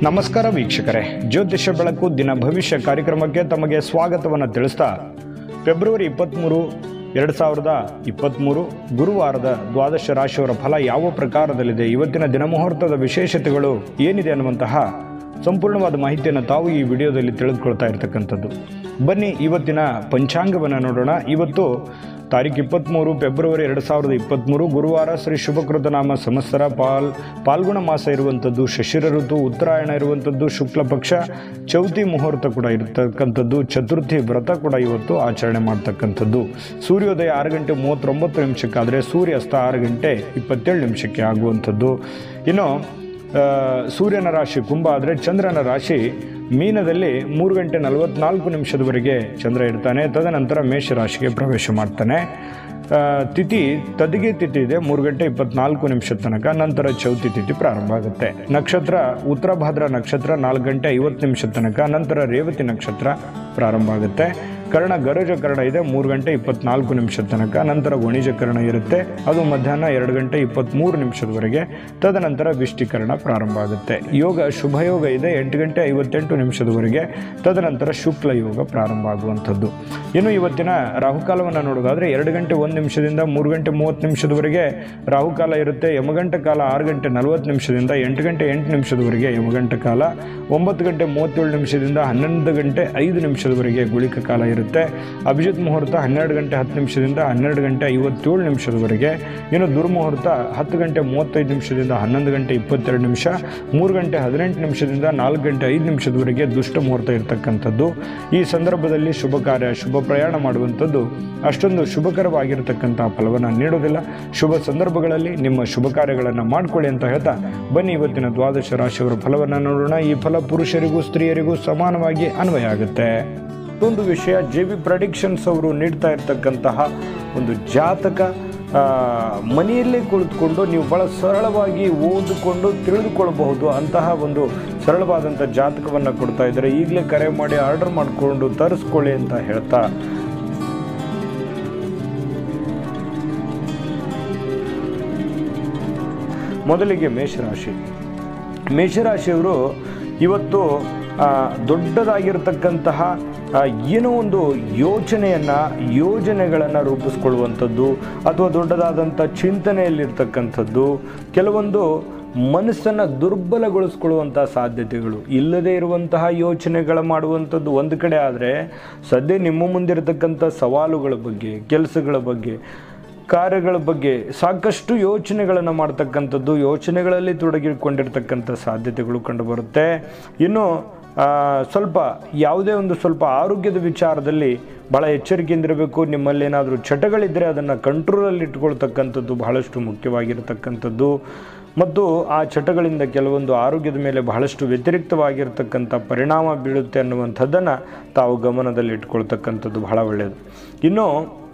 ನಮಸ್ಕಾರ ವೀಕ್ಷಕರೇ ಜ್ಯೋತಿಷ್ಯ ಬೆಳಕು ದಿನ ಭವಿಷ್ಯ ಕಾರ್ಯಕ್ರಮಕ್ಕೆ ತಮಗೆ ಸ್ವಾಗತವನ್ನು ತಿಳಿಸ್ತಾ ಫೆಬ್ರವರಿ ಇಪ್ಪತ್ತ್ಮೂರು ಎರಡು ಸಾವಿರದ ಇಪ್ಪತ್ತ್ಮೂರು ಗುರುವಾರದ ದ್ವಾದಶ ರಾಶಿಯವರ ಫಲ ಯಾವ ಪ್ರಕಾರದಲ್ಲಿದೆ ಇವತ್ತಿನ ದಿನಮುಹೂರ್ತದ ವಿಶೇಷತೆಗಳು ಏನಿದೆ ಅನ್ನುವಂತಹ ಸಂಪೂರ್ಣವಾದ ಮಾಹಿತಿಯನ್ನು ತಾವು ಈ ವಿಡಿಯೋದಲ್ಲಿ ತಿಳಿದುಕೊಳ್ತಾ ಇರತಕ್ಕಂಥದ್ದು ಬನ್ನಿ ಇವತ್ತಿನ ಪಂಚಾಂಗವನ್ನು ನೋಡೋಣ ಇವತ್ತು ತಾರೀಕು ಇಪ್ಪತ್ತ್ಮೂರು ಫೆಬ್ರವರಿ ಎರಡು ಸಾವಿರದ ಇಪ್ಪತ್ತ್ಮೂರು ಗುರುವಾರ ಶ್ರೀ ಶುಭಕೃತ ನಾಮ ಸಂವತ್ಸರ ಪಾಲ್ ಪಾಲ್ಗುಣ ಮಾಸ ಇರುವಂಥದ್ದು ಶಶಿರ ಋತು ಉತ್ತರಾಯಣ ಇರುವಂಥದ್ದು ಶುಕ್ಲ ಪಕ್ಷ ಚೌತಿ ಮುಹೂರ್ತ ಕೂಡ ಇರತಕ್ಕಂಥದ್ದು ಚತುರ್ಥಿ ವ್ರತ ಕೂಡ ಇವತ್ತು ಆಚರಣೆ ಮಾಡ್ತಕ್ಕಂಥದ್ದು ಸೂರ್ಯೋದಯ ಆರು ಗಂಟೆ ಮೂವತ್ತೊಂಬತ್ತು ನಿಮಿಷಕ್ಕಾದರೆ ಸೂರ್ಯಾಸ್ತ ಆರು ಗಂಟೆ ಇಪ್ಪತ್ತೇಳು ನಿಮಿಷಕ್ಕೆ ಆಗುವಂಥದ್ದು ಇನ್ನು ಆ, ಸೂರ್ಯನ ರಾಶಿ ಕುಂಭ ಆದರೆ ಚಂದ್ರನ ರಾಶಿ ಮೀನದಲ್ಲಿ ಮೂರು ಗಂಟೆ ನಲವತ್ನಾಲ್ಕು ನಿಮಿಷದವರೆಗೆ ಚಂದ್ರ ಇರ್ತಾನೆ ತದನಂತರ ಮೇಷ ರಾಶಿಗೆ ಪ್ರವೇಶ ಮಾಡ್ತಾನೆ ಆ, ತಿಥಿ ತದಿಗೆ ತಿಥಿ ಇದೆ ಮೂರು ಗಂಟೆ ಇಪ್ಪತ್ನಾಲ್ಕು ನಿಮಿಷದ ತನಕ ನಂತರ ಚೌತಿ ತಿಥಿ ಪ್ರಾರಂಭ ಆಗುತ್ತೆ ನಕ್ಷತ್ರ ಉತ್ತರ ಭಾದ್ರ ನಕ್ಷತ್ರ ನಾಲ್ಕು ಗಂಟೆ ಐವತ್ತು ನಿಮಿಷದ ತನಕ ನಂತರ ರೇವತಿ ನಕ್ಷತ್ರ ಪ್ರಾರಂಭ ಆಗುತ್ತೆ ಕರ್ಣ ಗರಜ ಕರ್ಣ ಇದೆ ಮೂರು ಗಂಟೆ ಇಪ್ಪತ್ನಾಲ್ಕು ನಿಮಿಷದ ತನಕ ನಂತರ ಗುಣಿಜ ಕರ್ಣ ಇರುತ್ತೆ ಅದು ಮಧ್ಯಾಹ್ನ ಎರಡು ಗಂಟೆ ಇಪ್ಪತ್ತ್ಮೂರು ನಿಮಿಷದವರೆಗೆ ತದನಂತರ ವಿಷ್ಟಿಕರಣ ಪ್ರಾರಂಭ ಆಗುತ್ತೆ ಯೋಗ ಶುಭ ಯೋಗ ಇದೆ ಎಂಟು ಗಂಟೆ ಐವತ್ತೆಂಟು ನಿಮಿಷದವರೆಗೆ ತದನಂತರ ಶುಕ್ಲ ಯೋಗ ಪ್ರಾರಂಭ ಆಗುವಂಥದ್ದು ಇನ್ನು ಇವತ್ತಿನ ರಾಹುಕಾಲವನ್ನು ನೋಡೋದಾದರೆ ಎರಡು ಗಂಟೆ ಒಂದು ನಿಮಿಷದಿಂದ ಮೂರು ಗಂಟೆ ಮೂವತ್ತು ನಿಮಿಷದವರೆಗೆ ರಾಹುಕಾಲ ಇರುತ್ತೆ ಯಮಗಂಟ ಕಾಲ ಆರು ಗಂಟೆ ನಲವತ್ತು ನಿಮಿಷದಿಂದ ಎಂಟು ಗಂಟೆ ಎಂಟು ನಿಮಿಷದವರೆಗೆ ಯಮಗಂಟ ಕಾಲ ಒಂಬತ್ತು ಗಂಟೆ ಮೂವತ್ತೇಳು ನಿಮಿಷದಿಂದ ಹನ್ನೊಂದು ಗಂಟೆ ಐದು ನಿಮಿಷದವರೆಗೆ ಗುಳಿಕ ಕಾಲ ಇರುತ್ತೆ ಅಭಿಜಿತ್ ಮುಹೂರ್ತ ಹನ್ನೆರಡು ಗಂಟೆ ಹತ್ತು ನಿಮಿಷದಿಂದ ಹನ್ನೆರಡು ಗಂಟೆ ಐವತ್ತೇಳು ನಿಮಿಷದವರೆಗೆ ಇನ್ನು ದುರ್ಮುಹೂರ್ತ ಹತ್ತು ಗಂಟೆ ಮೂವತ್ತೈದು ನಿಮಿಷದಿಂದ ಹನ್ನೊಂದು ಗಂಟೆ ಇಪ್ಪತ್ತೆರಡು ನಿಮಿಷ ಮೂರು ಗಂಟೆ ಹದಿನೆಂಟು ನಿಮಿಷದಿಂದ ನಾಲ್ಕು ಗಂಟೆ ಐದು ನಿಮಿಷದವರೆಗೆ ದುಷ್ಟ ಮುಹೂರ್ತ ಇರತಕ್ಕಂಥದ್ದು ಈ ಸಂದರ್ಭದಲ್ಲಿ ಶುಭ ಕಾರ್ಯ ಶುಭ ಪ್ರಯಾಣ ಮಾಡುವಂಥದ್ದು ಅಷ್ಟೊಂದು ಶುಭಕರವಾಗಿರತಕ್ಕಂಥ ಫಲವನ್ನು ನೀಡೋದಿಲ್ಲ ಶುಭ ಸಂದರ್ಭಗಳಲ್ಲಿ ನಿಮ್ಮ ಶುಭ ಕಾರ್ಯಗಳನ್ನು ಮಾಡಿಕೊಳ್ಳಿ ಅಂತ ಹೇಳ್ತಾ ಬನ್ನಿ ಇವತ್ತಿನ ದ್ವಾದಶ ರಾಶಿಯವರ ಫಲವನ್ನು ನೋಡೋಣ ಈ ಫಲ ಪುರುಷರಿಗೂ ಸ್ತ್ರೀಯರಿಗೂ ಸಮಾನವಾಗಿ ಅನ್ವಯ ಆಗುತ್ತೆ ಒಂದು ವಿಷಯ ಜೆ ಬಿ ಪ್ರಡಿಕ್ಷನ್ಸ್ ಅವರು ನೀಡ್ತಾ ಇರ್ತಕ್ಕಂತಹ ಒಂದು ಜಾತಕ ಆ, ಮನೆಯಲ್ಲೇ ಕುಳಿತುಕೊಂಡು ನೀವು ಭಾಳ ಸರಳವಾಗಿ ಓದಿಕೊಂಡು ತಿಳಿದುಕೊಳ್ಳಬಹುದು ಅಂತಹ ಒಂದು ಸರಳವಾದಂಥ ಜಾತಕವನ್ನು ಕೊಡ್ತಾ ಇದ್ದಾರೆ ಈಗಲೇ ಕರೆ ಮಾಡಿ ಆರ್ಡರ್ ಮಾಡಿಕೊಂಡು ತರಿಸ್ಕೊಳ್ಳಿ ಅಂತ ಹೇಳ್ತಾ ಮೊದಲಿಗೆ ಮೇಷರಾಶಿ ಮೇಷರಾಶಿಯವರು ಇವತ್ತು ಆ, ದೊಡ್ಡದಾಗಿರ್ತಕ್ಕಂತಹ ಆ, ಏನೋ ಒಂದು ಯೋಚನೆಯನ್ನು ಯೋಜನೆಗಳನ್ನು ರೂಪಿಸ್ಕೊಳ್ಳುವಂಥದ್ದು ಅಥವಾ ದೊಡ್ಡದಾದಂಥ ಚಿಂತನೆಯಲ್ಲಿರ್ತಕ್ಕಂಥದ್ದು ಕೆಲವೊಂದು ಮನಸ್ಸನ್ನು ದುರ್ಬಲಗೊಳಿಸ್ಕೊಳ್ಳುವಂಥ ಸಾಧ್ಯತೆಗಳು ಇಲ್ಲದೇ ಇರುವಂತಹ ಯೋಚನೆಗಳ ಮಾಡುವಂಥದ್ದು ಒಂದು ಕಡೆ ಆದರೆ ಸದ್ಯ ನಿಮ್ಮ ಮುಂದಿರತಕ್ಕಂಥ ಸವಾಲುಗಳ ಬಗ್ಗೆ ಕೆಲಸಗಳ ಬಗ್ಗೆ ಕಾರ್ಯಗಳ ಬಗ್ಗೆ ಸಾಕಷ್ಟು ಯೋಚನೆಗಳನ್ನು ಮಾಡ್ತಕ್ಕಂಥದ್ದು ಯೋಚನೆಗಳಲ್ಲಿ ತೊಡಗಿಕೊಂಡಿರ್ತಕ್ಕಂಥ ಸಾಧ್ಯತೆಗಳು ಕಂಡುಬರುತ್ತೆ ಇನ್ನು ಆ, ಸ್ವಲ್ಪ ಯಾವುದೇ ಒಂದು ಸ್ವಲ್ಪ ಆರೋಗ್ಯದ ವಿಚಾರದಲ್ಲಿ ಭಾಳ ಎಚ್ಚರಿಕೆಯಿಂದಿರಬೇಕು ನಿಮ್ಮಲ್ಲಿ ಏನಾದರೂ ಚಟಗಳಿದ್ದರೆ ಅದನ್ನು ಕಂಟ್ರೋಲಲ್ಲಿ ಇಟ್ಕೊಳ್ತಕ್ಕಂಥದ್ದು ಬಹಳಷ್ಟು ಮುಖ್ಯವಾಗಿರ್ತಕ್ಕಂಥದ್ದು ಮತ್ತು ಆ ಚಟಗಳಿಂದ ಕೆಲವೊಂದು ಆರೋಗ್ಯದ ಮೇಲೆ ಬಹಳಷ್ಟು ವ್ಯತಿರಿಕ್ತವಾಗಿರ್ತಕ್ಕಂಥ ಪರಿಣಾಮ ಬೀಳುತ್ತೆ ಅನ್ನುವಂಥದ್ದನ್ನು ತಾವು ಗಮನದಲ್ಲಿ ಇಟ್ಕೊಳ್ತಕ್ಕಂಥದ್ದು ಬಹಳ ಒಳ್ಳೆಯದು ಇನ್ನು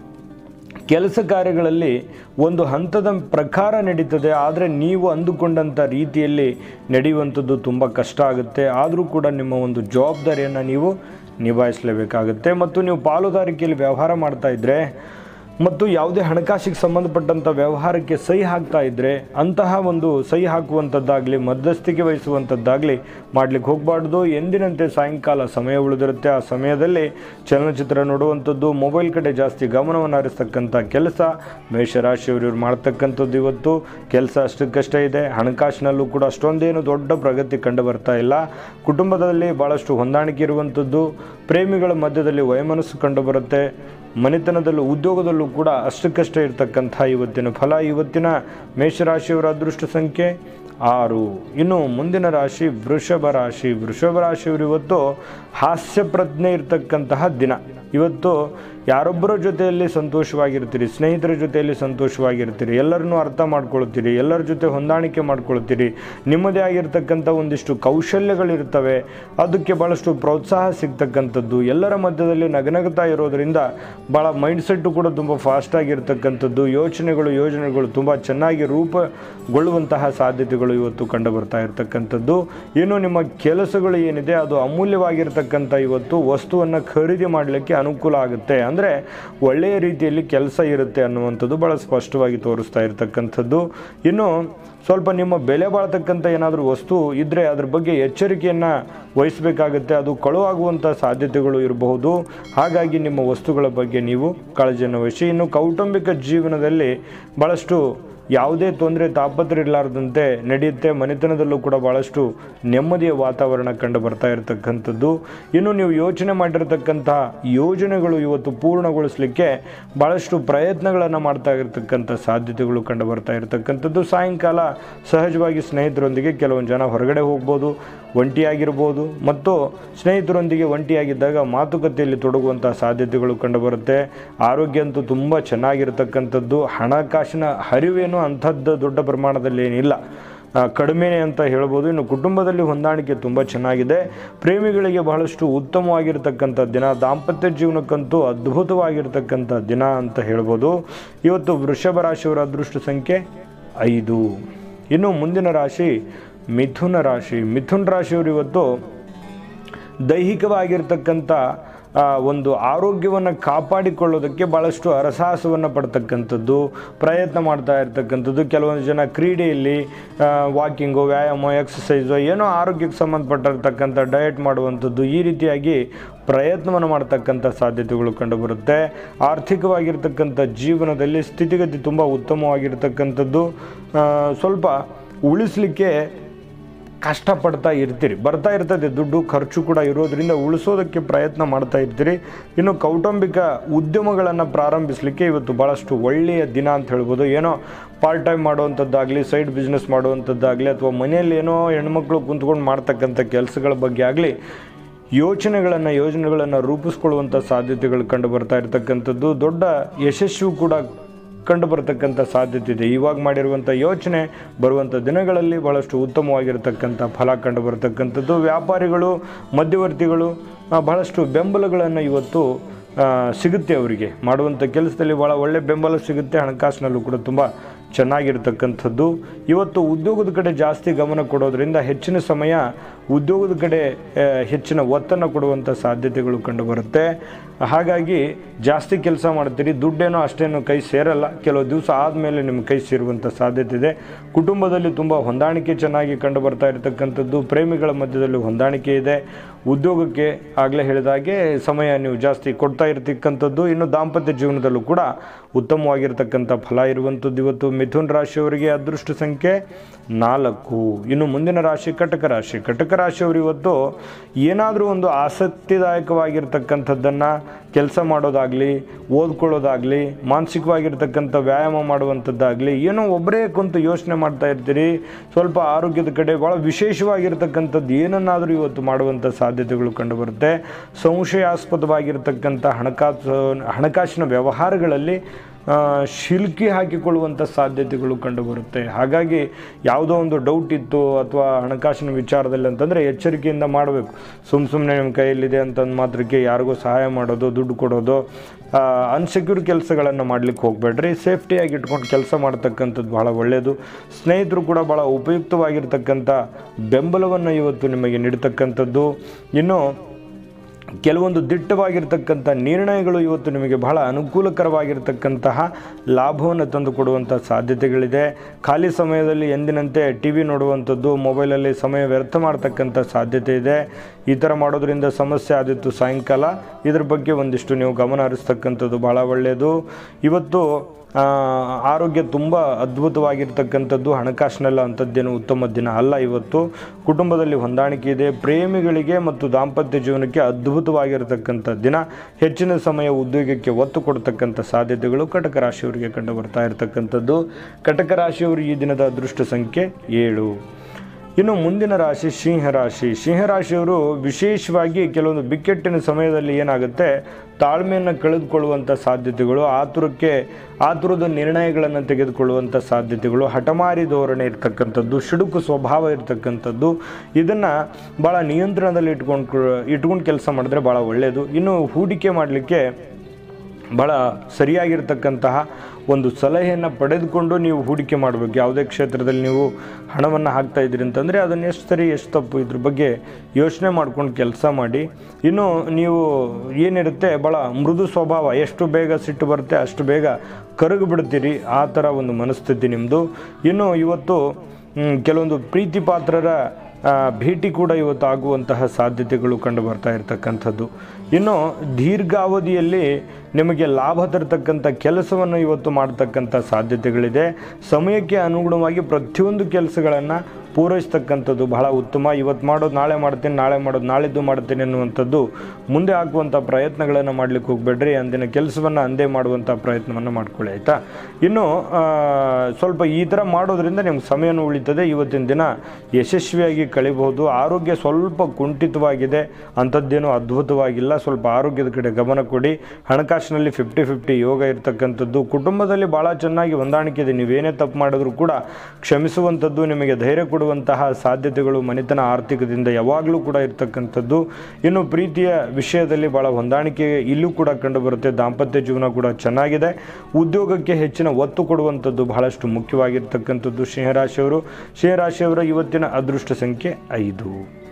ಕೆಲಸ ಕಾರ್ಯಗಳಲ್ಲಿ ಒಂದು ಹಂತದ ಪ್ರಕಾರ ನಡೀತದೆ ಆದರೆ ನೀವು ಅಂದುಕೊಂಡಂಥ ರೀತಿಯಲ್ಲಿ ನಡೆಯುವಂಥದ್ದು ತುಂಬ ಕಷ್ಟ ಆಗುತ್ತೆ ಆದರೂ ಕೂಡ ನಿಮ್ಮ ಒಂದು ಜವಾಬ್ದಾರಿಯನ್ನು ನೀವು ನಿಭಾಯಿಸಲೇಬೇಕಾಗುತ್ತೆ ಮತ್ತು ನೀವು ಪಾಲುದಾರಿಕೆಯಲ್ಲಿ ವ್ಯವಹಾರ ಮಾಡ್ತಾ ಇದ್ದರೆ ಮತ್ತು ಯಾವುದೇ ಹಣಕಾಸಿಗೆ ಸಂಬಂಧಪಟ್ಟಂಥ ವ್ಯವಹಾರಕ್ಕೆ ಸಹಿ ಹಾಕ್ತಾ ಇದ್ದರೆ ಅಂತಹ ಒಂದು ಸಹಿ ಹಾಕುವಂಥದ್ದಾಗಲಿ ಮಧ್ಯಸ್ಥಿಕೆ ವಹಿಸುವಂಥದ್ದಾಗಲಿ ಮಾಡ್ಲಿಕ್ಕೆ ಹೋಗಬಾರ್ದು ಎಂದಿನಂತೆ ಸಾಯಂಕಾಲ ಸಮಯ ಉಳಿದಿರುತ್ತೆ ಆ ಸಮಯದಲ್ಲಿ ಚಲನಚಿತ್ರ ನೋಡುವಂಥದ್ದು ಮೊಬೈಲ್ ಕಡೆ ಜಾಸ್ತಿ ಗಮನವನ್ನು ಹರಿಸ್ತಕ್ಕಂಥ ಕೆಲಸ ಮೇಷರಾಶಿಯವರು ಇವ್ರು ಮಾಡ್ತಕ್ಕಂಥದ್ದು ಇವತ್ತು ಕೆಲಸ ಅಷ್ಟಕ್ಕಷ್ಟೇ ಇದೆ ಹಣಕಾಸಿನಲ್ಲೂ ಕೂಡ ಅಷ್ಟೊಂದೇನು ದೊಡ್ಡ ಪ್ರಗತಿ ಕಂಡು ಬರ್ತಾ ಇಲ್ಲ ಕುಟುಂಬದಲ್ಲಿ ಭಾಳಷ್ಟು ಹೊಂದಾಣಿಕೆ ಇರುವಂಥದ್ದು ಪ್ರೇಮಿಗಳ ಮಧ್ಯದಲ್ಲಿ ವಯಮನಸ್ಸು ಕಂಡು ಬರುತ್ತೆ ಮನೆತನದಲ್ಲೂ ಉದ್ಯೋಗದಲ್ಲೂ ಕೂಡ ಅಷ್ಟಕ್ಕಷ್ಟೇ ಇರತಕ್ಕಂಥ ಇವತ್ತಿನ ಫಲ ಇವತ್ತಿನ ಮೇಷರಾಶಿಯವರ ಅದೃಷ್ಟ ಸಂಖ್ಯೆ ಆರು ಇನ್ನು ಮುಂದಿನ ರಾಶಿ ವೃಷಭ ರಾಶಿ ವೃಷಭ ರಾಶಿಯವರು ಇವತ್ತು ಹಾಸ್ಯ ಪ್ರಜ್ಞೆ ಇರತಕ್ಕಂತಹ ದಿನ ಇವತ್ತು ಯಾರೊಬ್ಬರ ಜೊತೆಯಲ್ಲಿ ಸಂತೋಷವಾಗಿರ್ತೀರಿ ಸ್ನೇಹಿತರ ಜೊತೆಯಲ್ಲಿ ಸಂತೋಷವಾಗಿರ್ತೀರಿ ಎಲ್ಲರನ್ನೂ ಅರ್ಥ ಮಾಡ್ಕೊಳ್ತೀರಿ ಎಲ್ಲರ ಜೊತೆ ಹೊಂದಾಣಿಕೆ ಮಾಡ್ಕೊಳ್ತೀರಿ ನಿಮ್ಮದೇ ಆಗಿರ್ತಕ್ಕಂಥ ಒಂದಿಷ್ಟು ಕೌಶಲ್ಯಗಳಿರ್ತವೆ ಅದಕ್ಕೆ ಭಾಳಷ್ಟು ಪ್ರೋತ್ಸಾಹ ಸಿಗ್ತಕ್ಕಂಥದ್ದು ಎಲ್ಲರ ಮಧ್ಯದಲ್ಲಿ ನಗನಗ್ತಾ ಇರೋದರಿಂದ ಭಾಳ ಮೈಂಡ್ಸೆಟ್ಟು ಕೂಡ ತುಂಬ ಫಾಸ್ಟಾಗಿರ್ತಕ್ಕಂಥದ್ದು ಯೋಚನೆಗಳು ಯೋಜನೆಗಳು ತುಂಬ ಚೆನ್ನಾಗಿ ರೂಪುಗೊಳ್ಳುವಂತಹ ಸಾಧ್ಯತೆಗಳು ಇವತ್ತು ಕಂಡು ಬರ್ತಾ ಇರತಕ್ಕಂಥದ್ದು ಇನ್ನು ನಿಮ್ಮ ಕೆಲಸಗಳು ಏನಿದೆ ಅದು ಅಮೂಲ್ಯವಾಗಿರ್ತಕ್ಕಂಥ ಇವತ್ತು ವಸ್ತುವನ್ನು ಖರೀದಿ ಮಾಡಲಿಕ್ಕೆ ಅನುಕೂಲ ಆಗುತ್ತೆ ಅಂದರೆ ಒಳ್ಳೆಯ ರೀತಿಯಲ್ಲಿ ಕೆಲಸ ಇರುತ್ತೆ ಅನ್ನುವಂಥದ್ದು ಭಾಳ ಸ್ಪಷ್ಟವಾಗಿ ತೋರಿಸ್ತಾ ಇರತಕ್ಕಂಥದ್ದು ಇನ್ನು ಸ್ವಲ್ಪ ನಿಮ್ಮ ಬೆಲೆ ಬಾಳ್ತಕ್ಕಂಥ ಏನಾದರೂ ವಸ್ತು ಇದ್ದರೆ ಅದ್ರ ಬಗ್ಗೆ ಎಚ್ಚರಿಕೆಯನ್ನು ವಹಿಸಬೇಕಾಗುತ್ತೆ ಅದು ಕಳುವಾಗುವಂಥ ಸಾಧ್ಯತೆಗಳು ಇರಬಹುದು ಹಾಗಾಗಿ ನಿಮ್ಮ ವಸ್ತುಗಳ ಬಗ್ಗೆ ನೀವು ಕಾಳಜಿಯನ್ನು ವಹಿಸಿ ಇನ್ನು ಕೌಟುಂಬಿಕ ಜೀವನದಲ್ಲಿ ಭಾಳಷ್ಟು ಯಾವುದೇ ತೊಂದರೆ ತಾಪತ್ರ ಇರಲಾರ್ದಂತೆ ನಡೆಯುತ್ತೆ ಮನೆತನದಲ್ಲೂ ಕೂಡ ಭಾಳಷ್ಟು ನೆಮ್ಮದಿಯ ವಾತಾವರಣ ಕಂಡು ಬರ್ತಾ ಇರತಕ್ಕಂಥದ್ದು ಇನ್ನು ನೀವು ಯೋಚನೆ ಮಾಡಿರ್ತಕ್ಕಂತಹ ಯೋಜನೆಗಳು ಇವತ್ತು ಪೂರ್ಣಗೊಳಿಸಲಿಕ್ಕೆ ಭಾಳಷ್ಟು ಪ್ರಯತ್ನಗಳನ್ನು ಮಾಡ್ತಾ ಇರತಕ್ಕಂಥ ಸಾಧ್ಯತೆಗಳು ಕಂಡು ಬರ್ತಾ ಇರತಕ್ಕಂಥದ್ದು ಸಾಯಂಕಾಲ ಸಹಜವಾಗಿ ಸ್ನೇಹಿತರೊಂದಿಗೆ ಕೆಲವೊಂದು ಜನ ಹೊರಗಡೆ ಹೋಗ್ಬೋದು ಒಂಟಿಯಾಗಿರ್ಬೋದು ಮತ್ತು ಸ್ನೇಹಿತರೊಂದಿಗೆ ಒಂಟಿಯಾಗಿದ್ದಾಗ ಮಾತುಕತೆಯಲ್ಲಿ ತೊಡಗುವಂಥ ಸಾಧ್ಯತೆಗಳು ಕಂಡುಬರುತ್ತೆ ಆರೋಗ್ಯ ಅಂತೂ ತುಂಬ ಚೆನ್ನಾಗಿರ್ತಕ್ಕಂಥದ್ದು ಹಣಕಾಸಿನ ಹರಿವೇನು ಅಂಥದ್ದು ದೊಡ್ಡ ಪ್ರಮಾಣದಲ್ಲಿ ಏನಿಲ್ಲ ಆ, ಕಡಿಮೆನೆ ಅಂತ ಹೇಳ್ಬೋದು ಇನ್ನು ಕುಟುಂಬದಲ್ಲಿ ಹೊಂದಾಣಿಕೆ ತುಂಬ ಚೆನ್ನಾಗಿದೆ ಪ್ರೇಮಿಗಳಿಗೆ ಬಹಳಷ್ಟು ಉತ್ತಮವಾಗಿರ್ತಕ್ಕಂಥ ದಿನ ದಾಂಪತ್ಯ ಜೀವನಕ್ಕಂತೂ ಅದ್ಭುತವಾಗಿರ್ತಕ್ಕಂಥ ದಿನ ಅಂತ ಹೇಳ್ಬೋದು ಇವತ್ತು ವೃಷಭ ರಾಶಿಯವರ ಅದೃಷ್ಟ ಸಂಖ್ಯೆ ಐದು ಇನ್ನು ಮುಂದಿನ ರಾಶಿ ಮಿಥುನ ರಾಶಿ ಮಿಥುನ ರಾಶಿಯವರು ಇವತ್ತು ದೈಹಿಕವಾಗಿರ್ತಕ್ಕಂಥ ಆ, ಒಂದು ಆರೋಗ್ಯವನ್ನು ಕಾಪಾಡಿಕೊಳ್ಳೋದಕ್ಕೆ ಭಾಳಷ್ಟು ಹರಸಾಹಸವನ್ನು ಪಡ್ತಕ್ಕಂಥದ್ದು ಪ್ರಯತ್ನ ಮಾಡ್ತಾ ಇರ್ತಕ್ಕಂಥದ್ದು ಕೆಲವೊಂದು ಜನ ಕ್ರೀಡೆಯಲ್ಲಿ ವಾಕಿಂಗು ವ್ಯಾಯಾಮ ಎಕ್ಸಸೈಸು ಏನೋ ಆರೋಗ್ಯಕ್ಕೆ ಸಂಬಂಧಪಟ್ಟಿರ್ತಕ್ಕಂಥ ಡಯಟ್ ಮಾಡುವಂಥದ್ದು ಈ ರೀತಿಯಾಗಿ ಪ್ರಯತ್ನವನ್ನು ಮಾಡ್ತಕ್ಕಂಥ ಸಾಧ್ಯತೆಗಳು ಕಂಡುಬರುತ್ತೆ ಆರ್ಥಿಕವಾಗಿರ್ತಕ್ಕಂಥ ಜೀವನದಲ್ಲಿ ಸ್ಥಿತಿಗತಿ ತುಂಬ ಉತ್ತಮವಾಗಿರ್ತಕ್ಕಂಥದ್ದು ಆ, ಸ್ವಲ್ಪ ಉಳಿಸಲಿಕ್ಕೆ ಕಷ್ಟಪಡ್ತಾ ಇರ್ತೀರಿ ಬರ್ತಾ ಇರ್ತದೆ ದುಡ್ಡು ಖರ್ಚು ಕೂಡ ಇರೋದ್ರಿಂದ ಉಳಿಸೋದಕ್ಕೆ ಪ್ರಯತ್ನ ಮಾಡ್ತಾ ಇರ್ತೀರಿ ಇನ್ನು ಕೌಟುಂಬಿಕ ಉದ್ಯಮಗಳನ್ನು ಪ್ರಾರಂಭಿಸಲಿಕ್ಕೆ ಇವತ್ತು ಭಾಳಷ್ಟು ಒಳ್ಳೆಯ ದಿನ ಅಂತ ಹೇಳ್ಬೋದು ಏನೋ ಪಾರ್ಟ್ ಟೈಮ್ ಮಾಡುವಂಥದ್ದಾಗಲಿ ಸೈಡ್ ಬಿಸ್ನೆಸ್ ಮಾಡುವಂಥದ್ದಾಗಲಿ ಅಥವಾ ಮನೆಯಲ್ಲಿ ಏನೋ ಹೆಣ್ಮಕ್ಳು ಕುಂತ್ಕೊಂಡು ಮಾಡ್ತಕ್ಕಂಥ ಕೆಲಸಗಳ ಬಗ್ಗೆ ಆಗಲಿ ಯೋಚನೆಗಳನ್ನು ಯೋಜನೆಗಳನ್ನು ರೂಪಿಸ್ಕೊಳ್ಳುವಂಥ ಸಾಧ್ಯತೆಗಳು ಕಂಡು ಬರ್ತಾ ಇರತಕ್ಕಂಥದ್ದು ದೊಡ್ಡ ಯಶಸ್ಸು ಕೂಡ ಕಂಡು ಬರತಕ್ಕಂಥ ಸಾಧ್ಯತೆ ಇದೆ ಇವಾಗ ಮಾಡಿರುವಂಥ ಯೋಚನೆ ಬರುವಂಥ ದಿನಗಳಲ್ಲಿ ಭಾಳಷ್ಟು ಉತ್ತಮವಾಗಿರತಕ್ಕಂಥ ಫಲ ಕಂಡು ಬರತಕ್ಕಂಥದ್ದು ವ್ಯಾಪಾರಿಗಳು ಮಧ್ಯವರ್ತಿಗಳು ಆ, ಬಹಳಷ್ಟು ಬೆಂಬಲಗಳನ್ನು ಇವತ್ತು ಆ, ಸಿಗುತ್ತೆ ಅವರಿಗೆ ಮಾಡುವಂಥ ಕೆಲಸದಲ್ಲಿ ಭಾಳ ಒಳ್ಳೆ ಬೆಂಬಲ ಸಿಗುತ್ತೆ ಹಣಕಾಸಿನಲ್ಲೂ ಕೂಡ ತುಂಬ ಚೆನ್ನಾಗಿರ್ತಕ್ಕಂಥದ್ದು ಇವತ್ತು ಉದ್ಯೋಗದ ಕಡೆ ಜಾಸ್ತಿ ಗಮನ ಕೊಡೋದ್ರಿಂದ ಹೆಚ್ಚಿನ ಸಮಯ ಉದ್ಯೋಗದ ಕಡೆ ಆ, ಹೆಚ್ಚಿನ ಒತ್ತನ್ನು ಕೊಡುವಂಥ ಸಾಧ್ಯತೆಗಳು ಕಂಡುಬರುತ್ತೆ ಹಾಗಾಗಿ ಜಾಸ್ತಿ ಕೆಲಸ ಮಾಡ್ತೀರಿ ದುಡ್ಡೇನೋ ಅಷ್ಟೇನೋ ಕೈ ಸೇರಲ್ಲ ಕೆಲವು ದಿವಸ ಆದಮೇಲೆ ನಿಮ್ಮ ಕೈ ಸೇರುವಂಥ ಸಾಧ್ಯತೆ ಇದೆ ಕುಟುಂಬದಲ್ಲಿ ತುಂಬ ಹೊಂದಾಣಿಕೆ ಚೆನ್ನಾಗಿ ಕಂಡು ಬರ್ತಾ ಇರತಕ್ಕಂಥದ್ದು ಪ್ರೇಮಿಗಳ ಮಧ್ಯದಲ್ಲಿ ಹೊಂದಾಣಿಕೆ ಇದೆ ಉದ್ಯೋಗಕ್ಕೆ ಆಗಲೇ ಹೇಳಿದಾಗೆ ಸಮಯ ನೀವು ಜಾಸ್ತಿ ಕೊಡ್ತಾ ಇರತಕ್ಕಂಥದ್ದು ಇನ್ನು ದಾಂಪತ್ಯ ಜೀವನದಲ್ಲೂ ಕೂಡ ಉತ್ತಮವಾಗಿರ್ತಕ್ಕಂಥ ಫಲ ಇರುವಂಥದ್ದು ಇವತ್ತು ಮಿಥುನ್ ರಾಶಿಯವರಿಗೆ ಅದೃಷ್ಟ ಸಂಖ್ಯೆ ನಾಲ್ಕು ಇನ್ನು ಮುಂದಿನ ರಾಶಿ ಕಟಕ ರಾಶಿ ಕಟಕ ರಾಶಿಯವರು ಇವತ್ತು ಏನಾದರೂ ಒಂದು ಆಸಕ್ತಿದಾಯಕವಾಗಿರ್ತಕ್ಕಂಥದ್ದನ್ನು ಕೆಲಸ ಮಾಡೋದಾಗಲಿ ಓದ್ಕೊಳ್ಳೋದಾಗಲಿ ಮಾನಸಿಕವಾಗಿರ್ತಕ್ಕಂಥ ವ್ಯಾಯಾಮ ಮಾಡುವಂಥದ್ದಾಗಲಿ ಏನೋ ಒಬ್ಬರೇ ಕುಂತು ಯೋಚನೆ ಮಾಡ್ತಾ ಇರ್ತೀರಿ ಸ್ವಲ್ಪ ಆರೋಗ್ಯದ ಕಡೆ ಭಾಳ ವಿಶೇಷವಾಗಿರ್ತಕ್ಕಂಥದ್ದು ಏನನ್ನಾದರೂ ಇವತ್ತು ಮಾಡುವಂಥ ಸಾಧ್ಯತೆಗಳು ಕಂಡುಬರುತ್ತೆ ಸಂಶಯಾಸ್ಪದವಾಗಿರ್ತಕ್ಕಂಥ ಹಣಕಾಸು ಹಣಕಾಸಿನ ವ್ಯವಹಾರಗಳಲ್ಲಿ ಆ, ಶಿಲ್ಕಿ ಹಾಕಿಕೊಳ್ಳುವಂಥ ಸಾಧ್ಯತೆಗಳು ಕಂಡುಬರುತ್ತೆ ಹಾಗಾಗಿ ಯಾವುದೋ ಒಂದು ಡೌಟ್ ಇತ್ತು ಅಥವಾ ಹಣಕಾಸಿನ ವಿಚಾರದಲ್ಲಿ ಅಂತಂದರೆ ಎಚ್ಚರಿಕೆಯಿಂದ ಮಾಡಬೇಕು ಸುಮ್ಮ ಸುಮ್ಮನೆ ನಿಮ್ಮ ಕೈಯಲ್ಲಿದೆ ಅಂತಂದು ಮಾತ್ರಕ್ಕೆ ಯಾರಿಗೋ ಸಹಾಯ ಮಾಡೋದು ದುಡ್ಡು ಕೊಡೋದು ಅನ್ಸೆಕ್ಯೂರ್ ಕೆಲಸಗಳನ್ನು ಮಾಡಲಿಕ್ಕೆ ಹೋಗಬೇಡ್ರಿ ಸೇಫ್ಟಿಯಾಗಿ ಇಟ್ಕೊಂಡು ಕೆಲಸ ಮಾಡ್ತಕ್ಕಂಥದ್ದು ಭಾಳ ಒಳ್ಳೆಯದು ಸ್ನೇಹಿತರು ಕೂಡ ಭಾಳ ಉಪಯುಕ್ತವಾಗಿರ್ತಕ್ಕಂಥ ಬೆಂಬಲವನ್ನು ಇವತ್ತು ನಿಮಗೆ ನೀಡ್ತಕ್ಕಂಥದ್ದು ಇನ್ನು ಕೆಲವೊಂದು ದಿಟ್ಟವಾಗಿರ್ತಕ್ಕಂಥ ನಿರ್ಣಯಗಳು ಇವತ್ತು ನಿಮಗೆ ಬಹಳ ಅನುಕೂಲಕರವಾಗಿರ್ತಕ್ಕಂತಹ ಲಾಭವನ್ನು ತಂದುಕೊಡುವಂಥ ಸಾಧ್ಯತೆಗಳಿದೆ ಖಾಲಿ ಸಮಯದಲ್ಲಿ ಎಂದಿನಂತೆ ಟಿ ವಿ ನೋಡುವಂಥದ್ದು ಮೊಬೈಲಲ್ಲಿ ಸಮಯ ವ್ಯರ್ಥ ಮಾಡ್ತಕ್ಕಂಥ ಸಾಧ್ಯತೆ ಇದೆ ಈ ಥರ ಮಾಡೋದ್ರಿಂದ ಸಮಸ್ಯೆ ಆದಿತ್ತು ಸಾಯಂಕಾಲ ಇದ್ರ ಬಗ್ಗೆ ಒಂದಿಷ್ಟು ನೀವು ಗಮನ ಹರಿಸ್ತಕ್ಕಂಥದ್ದು ಭಾಳ ಒಳ್ಳೆಯದು ಇವತ್ತು ಆ, ಆರೋಗ್ಯ ತುಂಬ ಅದ್ಭುತವಾಗಿರ್ತಕ್ಕಂಥದ್ದು ಹಣಕಾಸಿನೆಲ್ಲ ಅಂಥದ್ದೇನು ಉತ್ತಮ ದಿನ ಅಲ್ಲ ಇವತ್ತು ಕುಟುಂಬದಲ್ಲಿ ಹೊಂದಾಣಿಕೆ ಇದೆ ಪ್ರೇಮಿಗಳಿಗೆ ಮತ್ತು ದಾಂಪತ್ಯ ಜೀವನಕ್ಕೆ ಅದ್ಭುತವಾಗಿರತಕ್ಕಂಥ ದಿನ ಹೆಚ್ಚಿನ ಸಮಯ ಉದ್ಯೋಗಕ್ಕೆ ಒತ್ತು ಕೊಡ್ತಕ್ಕಂಥ ಸಾಧ್ಯತೆಗಳು ಕಟಕ ರಾಶಿಯವರಿಗೆ ಕಂಡು ಬರ್ತಾ ಇರತಕ್ಕಂಥದ್ದು ಕಟಕ ರಾಶಿಯವರು ಈ ದಿನದ ಅದೃಷ್ಟ ಸಂಖ್ಯೆ ಏಳು ಇನ್ನು ಮುಂದಿನ ರಾಶಿ ಸಿಂಹರಾಶಿ ಸಿಂಹರಾಶಿಯವರು ವಿಶೇಷವಾಗಿ ಕೆಲವೊಂದು ಬಿಕ್ಕಟ್ಟಿನ ಸಮಯದಲ್ಲಿ ಏನಾಗುತ್ತೆ ತಾಳ್ಮೆಯನ್ನು ಕಳೆದುಕೊಳ್ಳುವಂಥ ಸಾಧ್ಯತೆಗಳು ಆತುರಕ್ಕೆ ಆತುರದ ನಿರ್ಣಯಗಳನ್ನು ತೆಗೆದುಕೊಳ್ಳುವಂಥ ಸಾಧ್ಯತೆಗಳು ಹಠಮಾರಿ ಧೋರಣೆ ಇರ್ತಕ್ಕಂಥದ್ದು ಸಿಡುಕು ಸ್ವಭಾವ ಇರ್ತಕ್ಕಂಥದ್ದು ಇದನ್ನು ಭಾಳ ನಿಯಂತ್ರಣದಲ್ಲಿ ಇಟ್ಕೊಂಡು ಇಟ್ಕೊಂಡು ಕೆಲಸ ಮಾಡಿದ್ರೆ ಭಾಳ ಒಳ್ಳೆಯದು ಇನ್ನು ಹೂಡಿಕೆ ಮಾಡಲಿಕ್ಕೆ ಭಾಳ ಸರಿಯಾಗಿರ್ತಕ್ಕಂತಹ ಒಂದು ಸಲಹೆಯನ್ನು ಪಡೆದುಕೊಂಡು ನೀವು ಹೂಡಿಕೆ ಮಾಡಬೇಕು ಯಾವುದೇ ಕ್ಷೇತ್ರದಲ್ಲಿ ನೀವು ಹಣವನ್ನು ಹಾಕ್ತಾ ಇದ್ದೀರಿ ಅಂತಂದರೆ ಅದನ್ನು ಎಷ್ಟು ಸರಿ ಎಷ್ಟು ತಪ್ಪು ಇದ್ರ ಬಗ್ಗೆ ಯೋಚನೆ ಮಾಡ್ಕೊಂಡು ಕೆಲಸ ಮಾಡಿ ಇನ್ನು ನೀವು ಏನಿರುತ್ತೆ ಭಾಳ ಮೃದು ಸ್ವಭಾವ ಎಷ್ಟು ಬೇಗ ಸಿಟ್ಟು ಬರುತ್ತೆ ಅಷ್ಟು ಬೇಗ ಕರಗಿ ಬಿಡ್ತೀರಿ ಆ ಥರ ಒಂದು ಮನಸ್ಥಿತಿ ನಿಮ್ಮದು ಇನ್ನು ಇವತ್ತು ಮ್, ಕೆಲವೊಂದು ಪ್ರೀತಿ ಪಾತ್ರರ ಆ, ಭೇಟಿ ಕೂಡ ಇವತ್ತು ಆಗುವಂತಹ ಸಾಧ್ಯತೆಗಳು ಕಂಡು ಬರ್ತಾ ಇರತಕ್ಕಂಥದ್ದು ಇನ್ನು ದೀರ್ಘಾವಧಿಯಲ್ಲಿ ನಿಮಗೆ ಲಾಭ ತರತಕ್ಕಂಥ ಕೆಲಸವನ್ನು ಇವತ್ತು ಮಾಡ್ತಕ್ಕಂಥ ಸಾಧ್ಯತೆಗಳಿದೆ ಸಮಯಕ್ಕೆ ಅನುಗುಣವಾಗಿ ಪ್ರತಿಯೊಂದು ಕೆಲಸಗಳನ್ನು ಪೂರೈಸ್ತಕ್ಕಂಥದ್ದು ಬಹಳ ಉತ್ತಮ ಇವತ್ತು ಮಾಡೋದು ನಾಳೆ ಮಾಡ್ತೀನಿ ನಾಳೆ ಮಾಡೋದು ನಾಳಿದ್ದು ಮಾಡ್ತೀನಿ ಅನ್ನುವಂಥದ್ದು ಮುಂದೆ ಹಾಕುವಂಥ ಪ್ರಯತ್ನಗಳನ್ನು ಮಾಡಲಿಕ್ಕೆ ಹೋಗಬೇಡ್ರಿ ಅಂದಿನ ಕೆಲಸವನ್ನು ಅಂದೇ ಮಾಡುವಂಥ ಪ್ರಯತ್ನವನ್ನು ಮಾಡ್ಕೊಳ್ಳಿ ಆಯಿತಾ ಇನ್ನು ಆ, ಸ್ವಲ್ಪ ಈ ಥರ ಮಾಡೋದ್ರಿಂದ ನಿಮ್ಗೆ ಸಮಯನೂ ಉಳಿತದೆ ಇವತ್ತಿನ ದಿನ ಯಶಸ್ವಿಯಾಗಿ ಕಳಿಬಹುದು ಆರೋಗ್ಯ ಸ್ವಲ್ಪ ಕುಂಠಿತವಾಗಿದೆ ಅಂಥದ್ದೇನು ಅದ್ಭುತವಾಗಿಲ್ಲ ಸ್ವಲ್ಪ ಆರೋಗ್ಯದ ಕಡೆ ಗಮನ ಕೊಡಿ ಹಣಕಾಸಿನಲ್ಲಿ ಫಿಫ್ಟಿ ಫಿಫ್ಟಿ ಯೋಗ ಇರತಕ್ಕಂಥದ್ದು ಕುಟುಂಬದಲ್ಲಿ ಭಾಳ ಚೆನ್ನಾಗಿ ಹೊಂದಾಣಿಕೆ ಇದೆ ನೀವೇನೇ ತಪ್ಪು ಮಾಡಿದ್ರು ಕೂಡ ಕ್ಷಮಿಸುವಂಥದ್ದು ನಿಮಗೆ ಧೈರ್ಯ ಕೊಡುವಂತಹ ಸಾಧ್ಯತೆಗಳು ಮನೆತನ ಆರ್ಥಿಕದಿಂದ ಯಾವಾಗಲೂ ಕೂಡ ಇರತಕ್ಕಂಥದ್ದು ಇನ್ನು ಪ್ರೀತಿಯ ವಿಷಯದಲ್ಲಿ ಭಾಳ ಹೊಂದಾಣಿಕೆ ಇಲ್ಲೂ ಕೂಡ ಕಂಡುಬರುತ್ತೆ ದಾಂಪತ್ಯ ಜೀವನ ಕೂಡ ಚೆನ್ನಾಗಿದೆ ಉದ್ಯೋಗಕ್ಕೆ ಹೆಚ್ಚಿನ ಒತ್ತು ಕೊಡುವಂಥದ್ದು ಬಹಳಷ್ಟು ಮುಖ್ಯವಾಗಿರ್ತಕ್ಕಂಥದ್ದು ಸಿಂಹರಾಶಿಯವರು ಸಿಂಹರಾಶಿಯವರ ಇವತ್ತಿನ ಅದೃಷ್ಟ ಸಂಖ್ಯೆ ಐದು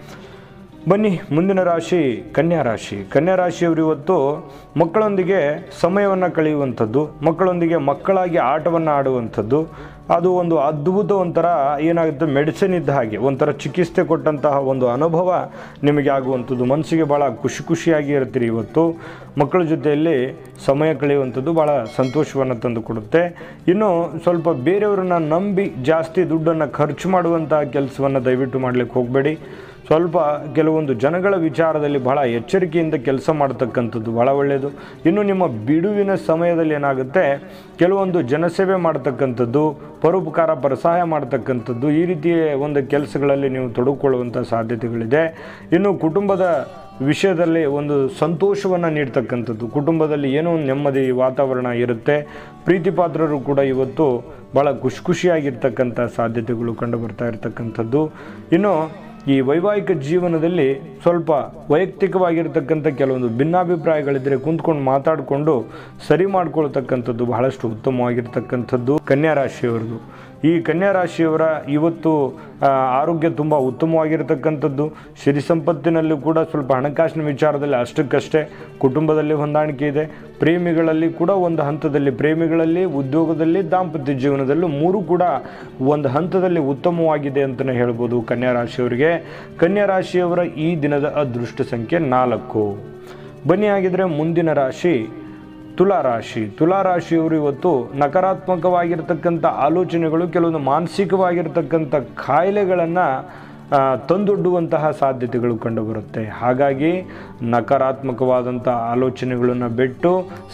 ಬನ್ನಿ ಮುಂದಿನ ರಾಶಿ ಕನ್ಯಾ ರಾಶಿ ಕನ್ಯಾ ರಾಶಿಯವರು ಇವತ್ತು ಮಕ್ಕಳೊಂದಿಗೆ ಸಮಯವನ್ನು ಕಳೆಯುವಂಥದ್ದು ಮಕ್ಕಳೊಂದಿಗೆ ಮಕ್ಕಳಾಗಿ ಆಟವನ್ನು ಆಡುವಂಥದ್ದು ಅದು ಒಂದು ಅದ್ಭುತ ಒಂಥರ ಏನಾಗುತ್ತೆ ಮೆಡಿಸಿನ್ ಇದ್ದ ಹಾಗೆ ಒಂಥರ ಚಿಕಿತ್ಸೆ ಕೊಟ್ಟಂತಹ ಒಂದು ಅನುಭವ ನಿಮಗೆ ಆಗುವಂಥದ್ದು ಮನಸ್ಸಿಗೆ ಭಾಳ ಖುಷಿ ಖುಷಿಯಾಗಿ ಇರ್ತೀರಿ ಇವತ್ತು ಮಕ್ಕಳ ಜೊತೆಯಲ್ಲಿ ಸಮಯ ಕಳೆಯುವಂಥದ್ದು ಭಾಳ ಸಂತೋಷವನ್ನು ತಂದು ಕೊಡುತ್ತೆ ಇನ್ನು ಸ್ವಲ್ಪ ಬೇರೆಯವರನ್ನ ನಂಬಿ ಜಾಸ್ತಿ ದುಡ್ಡನ್ನು ಖರ್ಚು ಮಾಡುವಂತಹ ಕೆಲಸವನ್ನು ದಯವಿಟ್ಟು ಮಾಡಲಿಕ್ಕೆ ಹೋಗಬೇಡಿ ಸ್ವಲ್ಪ ಕೆಲವೊಂದು ಜನಗಳ ವಿಚಾರದಲ್ಲಿ ಬಹಳ ಎಚ್ಚರಿಕೆಯಿಂದ ಕೆಲಸ ಮಾಡ್ತಕ್ಕಂಥದ್ದು ಭಾಳ ಒಳ್ಳೆಯದು ಇನ್ನು ನಿಮ್ಮ ಬಿಡುವಿನ ಸಮಯದಲ್ಲಿ ಏನಾಗುತ್ತೆ ಕೆಲವೊಂದು ಜನಸೇವೆ ಮಾಡ್ತಕ್ಕಂಥದ್ದು ಪರೋಪಕಾರ ಪರ ಸಹಾಯ ಮಾಡ್ತಕ್ಕಂಥದ್ದು ಈ ರೀತಿಯ ಒಂದು ಕೆಲಸಗಳಲ್ಲಿ ನೀವು ತೊಡಗಿಕೊಳ್ಳುವಂಥ ಸಾಧ್ಯತೆಗಳಿದೆ ಇನ್ನು ಕುಟುಂಬದ ವಿಷಯದಲ್ಲಿ ಒಂದು ಸಂತೋಷವನ್ನು ನೀಡ್ತಕ್ಕಂಥದ್ದು ಕುಟುಂಬದಲ್ಲಿ ಏನೋ ಒಂದು ನೆಮ್ಮದಿ ವಾತಾವರಣ ಇರುತ್ತೆ ಪ್ರೀತಿ ಪಾತ್ರರು ಕೂಡ ಇವತ್ತು ಭಾಳ ಖುಷಿ ಖುಷಿಯಾಗಿರ್ತಕ್ಕಂಥ ಸಾಧ್ಯತೆಗಳು ಕಂಡು ಬರ್ತಾ ಇರತಕ್ಕಂಥದ್ದು ಇನ್ನು ಈ ವೈವಾಹಿಕ ಜೀವನದಲ್ಲಿ ಸ್ವಲ್ಪ ವೈಯಕ್ತಿಕವಾಗಿರ್ತಕ್ಕಂಥ ಕೆಲವೊಂದು ಭಿನ್ನಾಭಿಪ್ರಾಯಗಳಿದ್ದರೆ ಕುಂತ್ಕೊಂಡು ಮಾತಾಡಿಕೊಂಡು ಸರಿ ಮಾಡ್ಕೊಳ್ತಕ್ಕಂಥದ್ದು ಬಹಳಷ್ಟು ಉತ್ತಮವಾಗಿರ್ತಕ್ಕಂಥದ್ದು ಕನ್ಯಾ ರಾಶಿಯವರದು ಈ ಕನ್ಯಾ ರಾಶಿಯವರ ಇವತ್ತು ಆ, ಆರೋಗ್ಯ ತುಂಬ ಉತ್ತಮವಾಗಿರ್ತಕ್ಕಂಥದ್ದು ಸಿರಿ ಸಂಪತ್ತಿನಲ್ಲೂ ಕೂಡ ಸ್ವಲ್ಪ ಹಣಕಾಸಿನ ವಿಚಾರದಲ್ಲಿ ಅಷ್ಟಕ್ಕಷ್ಟೇ ಕುಟುಂಬದಲ್ಲಿ ಹೊಂದಾಣಿಕೆ ಇದೆ ಪ್ರೇಮಿಗಳಲ್ಲಿ ಕೂಡ ಒಂದು ಹಂತದಲ್ಲಿ ಪ್ರೇಮಿಗಳಲ್ಲಿ ಉದ್ಯೋಗದಲ್ಲಿ ದಾಂಪತ್ಯ ಜೀವನದಲ್ಲೂ ಮೂರು ಕೂಡ ಒಂದು ಹಂತದಲ್ಲಿ ಉತ್ತಮವಾಗಿದೆ ಅಂತಲೇ ಹೇಳ್ಬೋದು ಕನ್ಯಾ ರಾಶಿಯವರಿಗೆ ಕನ್ಯಾ ರಾಶಿಯವರ ಈ ದಿನದ ಅದೃಷ್ಟ ಸಂಖ್ಯೆ ನಾಲ್ಕು ಬನ್ನಿ ಆಗಿದ್ರೆ ಮುಂದಿನ ರಾಶಿ ತುಲಾ ರಾಶಿ ತುಲಾ ರಾಶಿಯವರು ಇವತ್ತು ನಕಾರಾತ್ಮಕವಾಗಿರ್ತಕ್ಕಂಥ ಆಲೋಚನೆಗಳು ಕೆಲವೊಂದು ಮಾನಸಿಕವಾಗಿರ್ತಕ್ಕಂಥ ಕಾಯಿಲೆಗಳನ್ನು ತಂದೊಡ್ಡುವಂತಹ ಸಾಧ್ಯತೆಗಳು ಕಂಡುಬರುತ್ತೆ ಹಾಗಾಗಿ ನಕಾರಾತ್ಮಕವಾದಂಥ ಆಲೋಚನೆಗಳನ್ನು ಬಿಟ್ಟು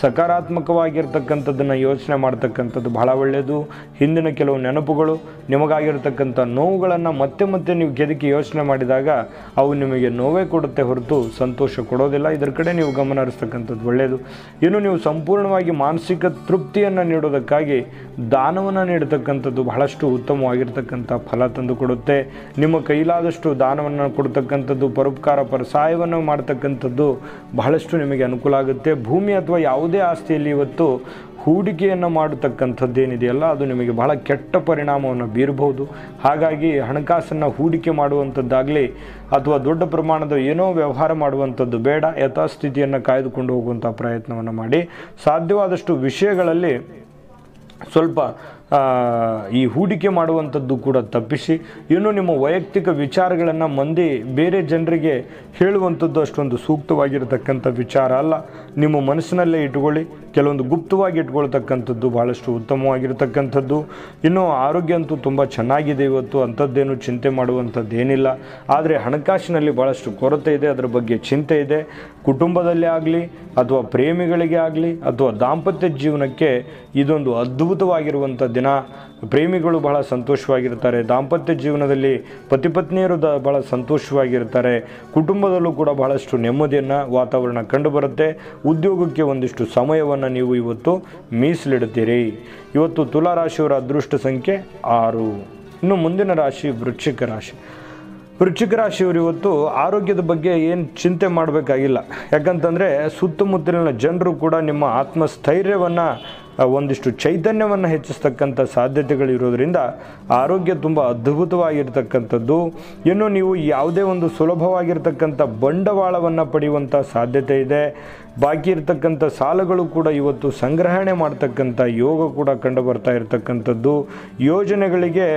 ಸಕಾರಾತ್ಮಕವಾಗಿರ್ತಕ್ಕಂಥದ್ದನ್ನು ಯೋಚನೆ ಮಾಡ್ತಕ್ಕಂಥದ್ದು ಬಹಳ ಒಳ್ಳೆಯದು ಹಿಂದಿನ ಕೆಲವು ನೆನಪುಗಳು ನಿಮಗಾಗಿರ್ತಕ್ಕಂಥ ನೋವುಗಳನ್ನು ಮತ್ತೆ ಮತ್ತೆ ನೀವು ಕೆದಕಿ ಯೋಚನೆ ಮಾಡಿದಾಗ ಅವು ನಿಮಗೆ ನೋವೇ ಕೊಡುತ್ತೆ ಹೊರತು ಸಂತೋಷ ಕೊಡೋದಿಲ್ಲ ಇದರ ಕಡೆ ನೀವು ಗಮನ ಹರಿಸ್ತಕ್ಕಂಥದ್ದು ಒಳ್ಳೆಯದು ಇನ್ನು ನೀವು ಸಂಪೂರ್ಣವಾಗಿ ಮಾನಸಿಕ ತೃಪ್ತಿಯನ್ನು ನೀಡೋದಕ್ಕಾಗಿ ದಾನವನ್ನು ನೀಡತಕ್ಕಂಥದ್ದು ಬಹಳಷ್ಟು ಉತ್ತಮವಾಗಿರ್ತಕ್ಕಂಥ ಫಲ ತಂದು ಕೊಡುತ್ತೆ ನಿಮ್ಮ ಕೈಲಾದಷ್ಟು ದಾನವನ್ನು ಕೊಡ್ತಕ್ಕಂಥದ್ದು ಪರೋಪಕಾರ ಪರ ಸಹಾಯವನ್ನು ಮಾಡ್ತಕ್ಕಂಥದ್ದು ಬಹಳಷ್ಟು ನಿಮಗೆ ಅನುಕೂಲ ಆಗುತ್ತೆ ಭೂಮಿ ಅಥವಾ ಯಾವುದೇ ಆಸ್ತಿಯಲ್ಲಿ ಇವತ್ತು ಹೂಡಿಕೆಯನ್ನು ಮಾಡತಕ್ಕಂಥದ್ದೇನಿದೆಯಲ್ಲ ಅದು ನಿಮಗೆ ಬಹಳ ಕೆಟ್ಟ ಪರಿಣಾಮವನ್ನು ಬೀರಬಹುದು ಹಾಗಾಗಿ ಹಣಕಾಸನ್ನು ಹೂಡಿಕೆ ಮಾಡುವಂಥದ್ದಾಗಲಿ ಅಥವಾ ದೊಡ್ಡ ಪ್ರಮಾಣದ ಏನೋ ವ್ಯವಹಾರ ಮಾಡುವಂಥದ್ದು ಬೇಡ ಯಥಾಸ್ಥಿತಿಯನ್ನು ಕಾಯ್ದುಕೊಂಡು ಹೋಗುವಂಥ ಪ್ರಯತ್ನವನ್ನು ಮಾಡಿ ಸಾಧ್ಯವಾದಷ್ಟು ವಿಷಯಗಳಲ್ಲಿ ಸ್ವಲ್ಪ ಆ, ಈ ಹೂಡಿಕೆ ಮಾಡುವಂಥದ್ದು ಕೂಡ ತಪ್ಪಿಸಿ ಇನ್ನು ನಿಮ್ಮ ವೈಯಕ್ತಿಕ ವಿಚಾರಗಳನ್ನು ಮಂದಿ ಬೇರೆ ಜನರಿಗೆ ಹೇಳುವಂಥದ್ದು ಅಷ್ಟೊಂದು ಸೂಕ್ತವಾಗಿರತಕ್ಕಂಥ ವಿಚಾರ ಅಲ್ಲ ನಿಮ್ಮ ಮನಸ್ಸಿನಲ್ಲೇ ಇಟ್ಕೊಳ್ಳಿ ಕೆಲವೊಂದು ಗುಪ್ತವಾಗಿ ಇಟ್ಕೊಳ್ತಕ್ಕಂಥದ್ದು ಭಾಳಷ್ಟು ಉತ್ತಮವಾಗಿರ್ತಕ್ಕಂಥದ್ದು ಇನ್ನು ಆರೋಗ್ಯ ಅಂತೂ ತುಂಬ ಚೆನ್ನಾಗಿದೆ ಇವತ್ತು ಅಂಥದ್ದೇನು ಚಿಂತೆ ಮಾಡುವಂಥದ್ದು ಏನಿಲ್ಲ ಆದರೆ ಹಣಕಾಸಿನಲ್ಲಿ ಭಾಳಷ್ಟು ಕೊರತೆ ಇದೆ ಅದರ ಬಗ್ಗೆ ಚಿಂತೆ ಇದೆ ಕುಟುಂಬದಲ್ಲೇ ಆಗಲಿ ಅಥವಾ ಪ್ರೇಮಿಗಳಿಗೆ ಆಗಲಿ ಅಥವಾ ದಾಂಪತ್ಯ ಜೀವನಕ್ಕೆ ಇದೊಂದು ಅದ್ಭುತವಾಗಿರುವಂಥ ದಿನ ಪ್ರೇಮಿಗಳು ಬಹಳ ಸಂತೋಷವಾಗಿರ್ತಾರೆ ದಾಂಪತ್ಯ ಜೀವನದಲ್ಲಿ ಪತಿ ಪತ್ನಿಯರು ದ ಬಹಳ ಸಂತೋಷವಾಗಿರ್ತಾರೆ ಕುಟುಂಬದಲ್ಲೂ ಕೂಡ ಬಹಳಷ್ಟು ನೆಮ್ಮದಿಯನ್ನು ವಾತಾವರಣ ಕಂಡುಬರುತ್ತೆ ಉದ್ಯೋಗಕ್ಕೆ ಒಂದಿಷ್ಟು ಸಮಯವನ್ನು ನೀವು ಇವತ್ತು ಮೀಸಲಿಡುತ್ತೀರಿ ಇವತ್ತು ತುಲಾ ರಾಶಿಯವರ ಅದೃಷ್ಟ ಸಂಖ್ಯೆ ಆರು ಇನ್ನು ಮುಂದಿನ ರಾಶಿ ವೃಶ್ಚಿಕ ರಾಶಿ ವೃಶ್ಚಿಕ ರಾಶಿಯವರು ಇವತ್ತು ಆರೋಗ್ಯದ ಬಗ್ಗೆ ಏನು ಚಿಂತೆ ಮಾಡಬೇಕಾಗಿಲ್ಲ ಯಾಕಂತಂದರೆ ಸುತ್ತಮುತ್ತಲಿನ ಜನರು ಕೂಡ ನಿಮ್ಮ ಆತ್ಮಸ್ಥೈರ್ಯವನ್ನು ಒಂದಿಷ್ಟು ಚೈತನ್ಯವನ್ನು ಹೆಚ್ಚಿಸ್ತಕ್ಕಂಥ ಸಾಧ್ಯತೆಗಳಿರೋದ್ರಿಂದ ಆರೋಗ್ಯ ತುಂಬ ಅದ್ಭುತವಾಗಿರ್ತಕ್ಕಂಥದ್ದು ಇನ್ನು ನೀವು ಯಾವುದೇ ಒಂದು ಸುಲಭವಾಗಿರ್ತಕ್ಕಂಥ ಬಂಡವಾಳವನ್ನು ಪಡೆಯುವಂಥ ಸಾಧ್ಯತೆ ಇದೆ ಬಾಕಿ ಇರತಕ್ಕಂಥ ಸಾಲಗಳು ಕೂಡ ಇವತ್ತು ಸಂಗ್ರಹಣೆ ಮಾಡ್ತಕ್ಕಂಥ ಯೋಗ ಕೂಡ ಕಂಡು ಬರ್ತಾ ಇರತಕ್ಕಂಥದ್ದು ಯೋಜನೆಗಳಿಗೆ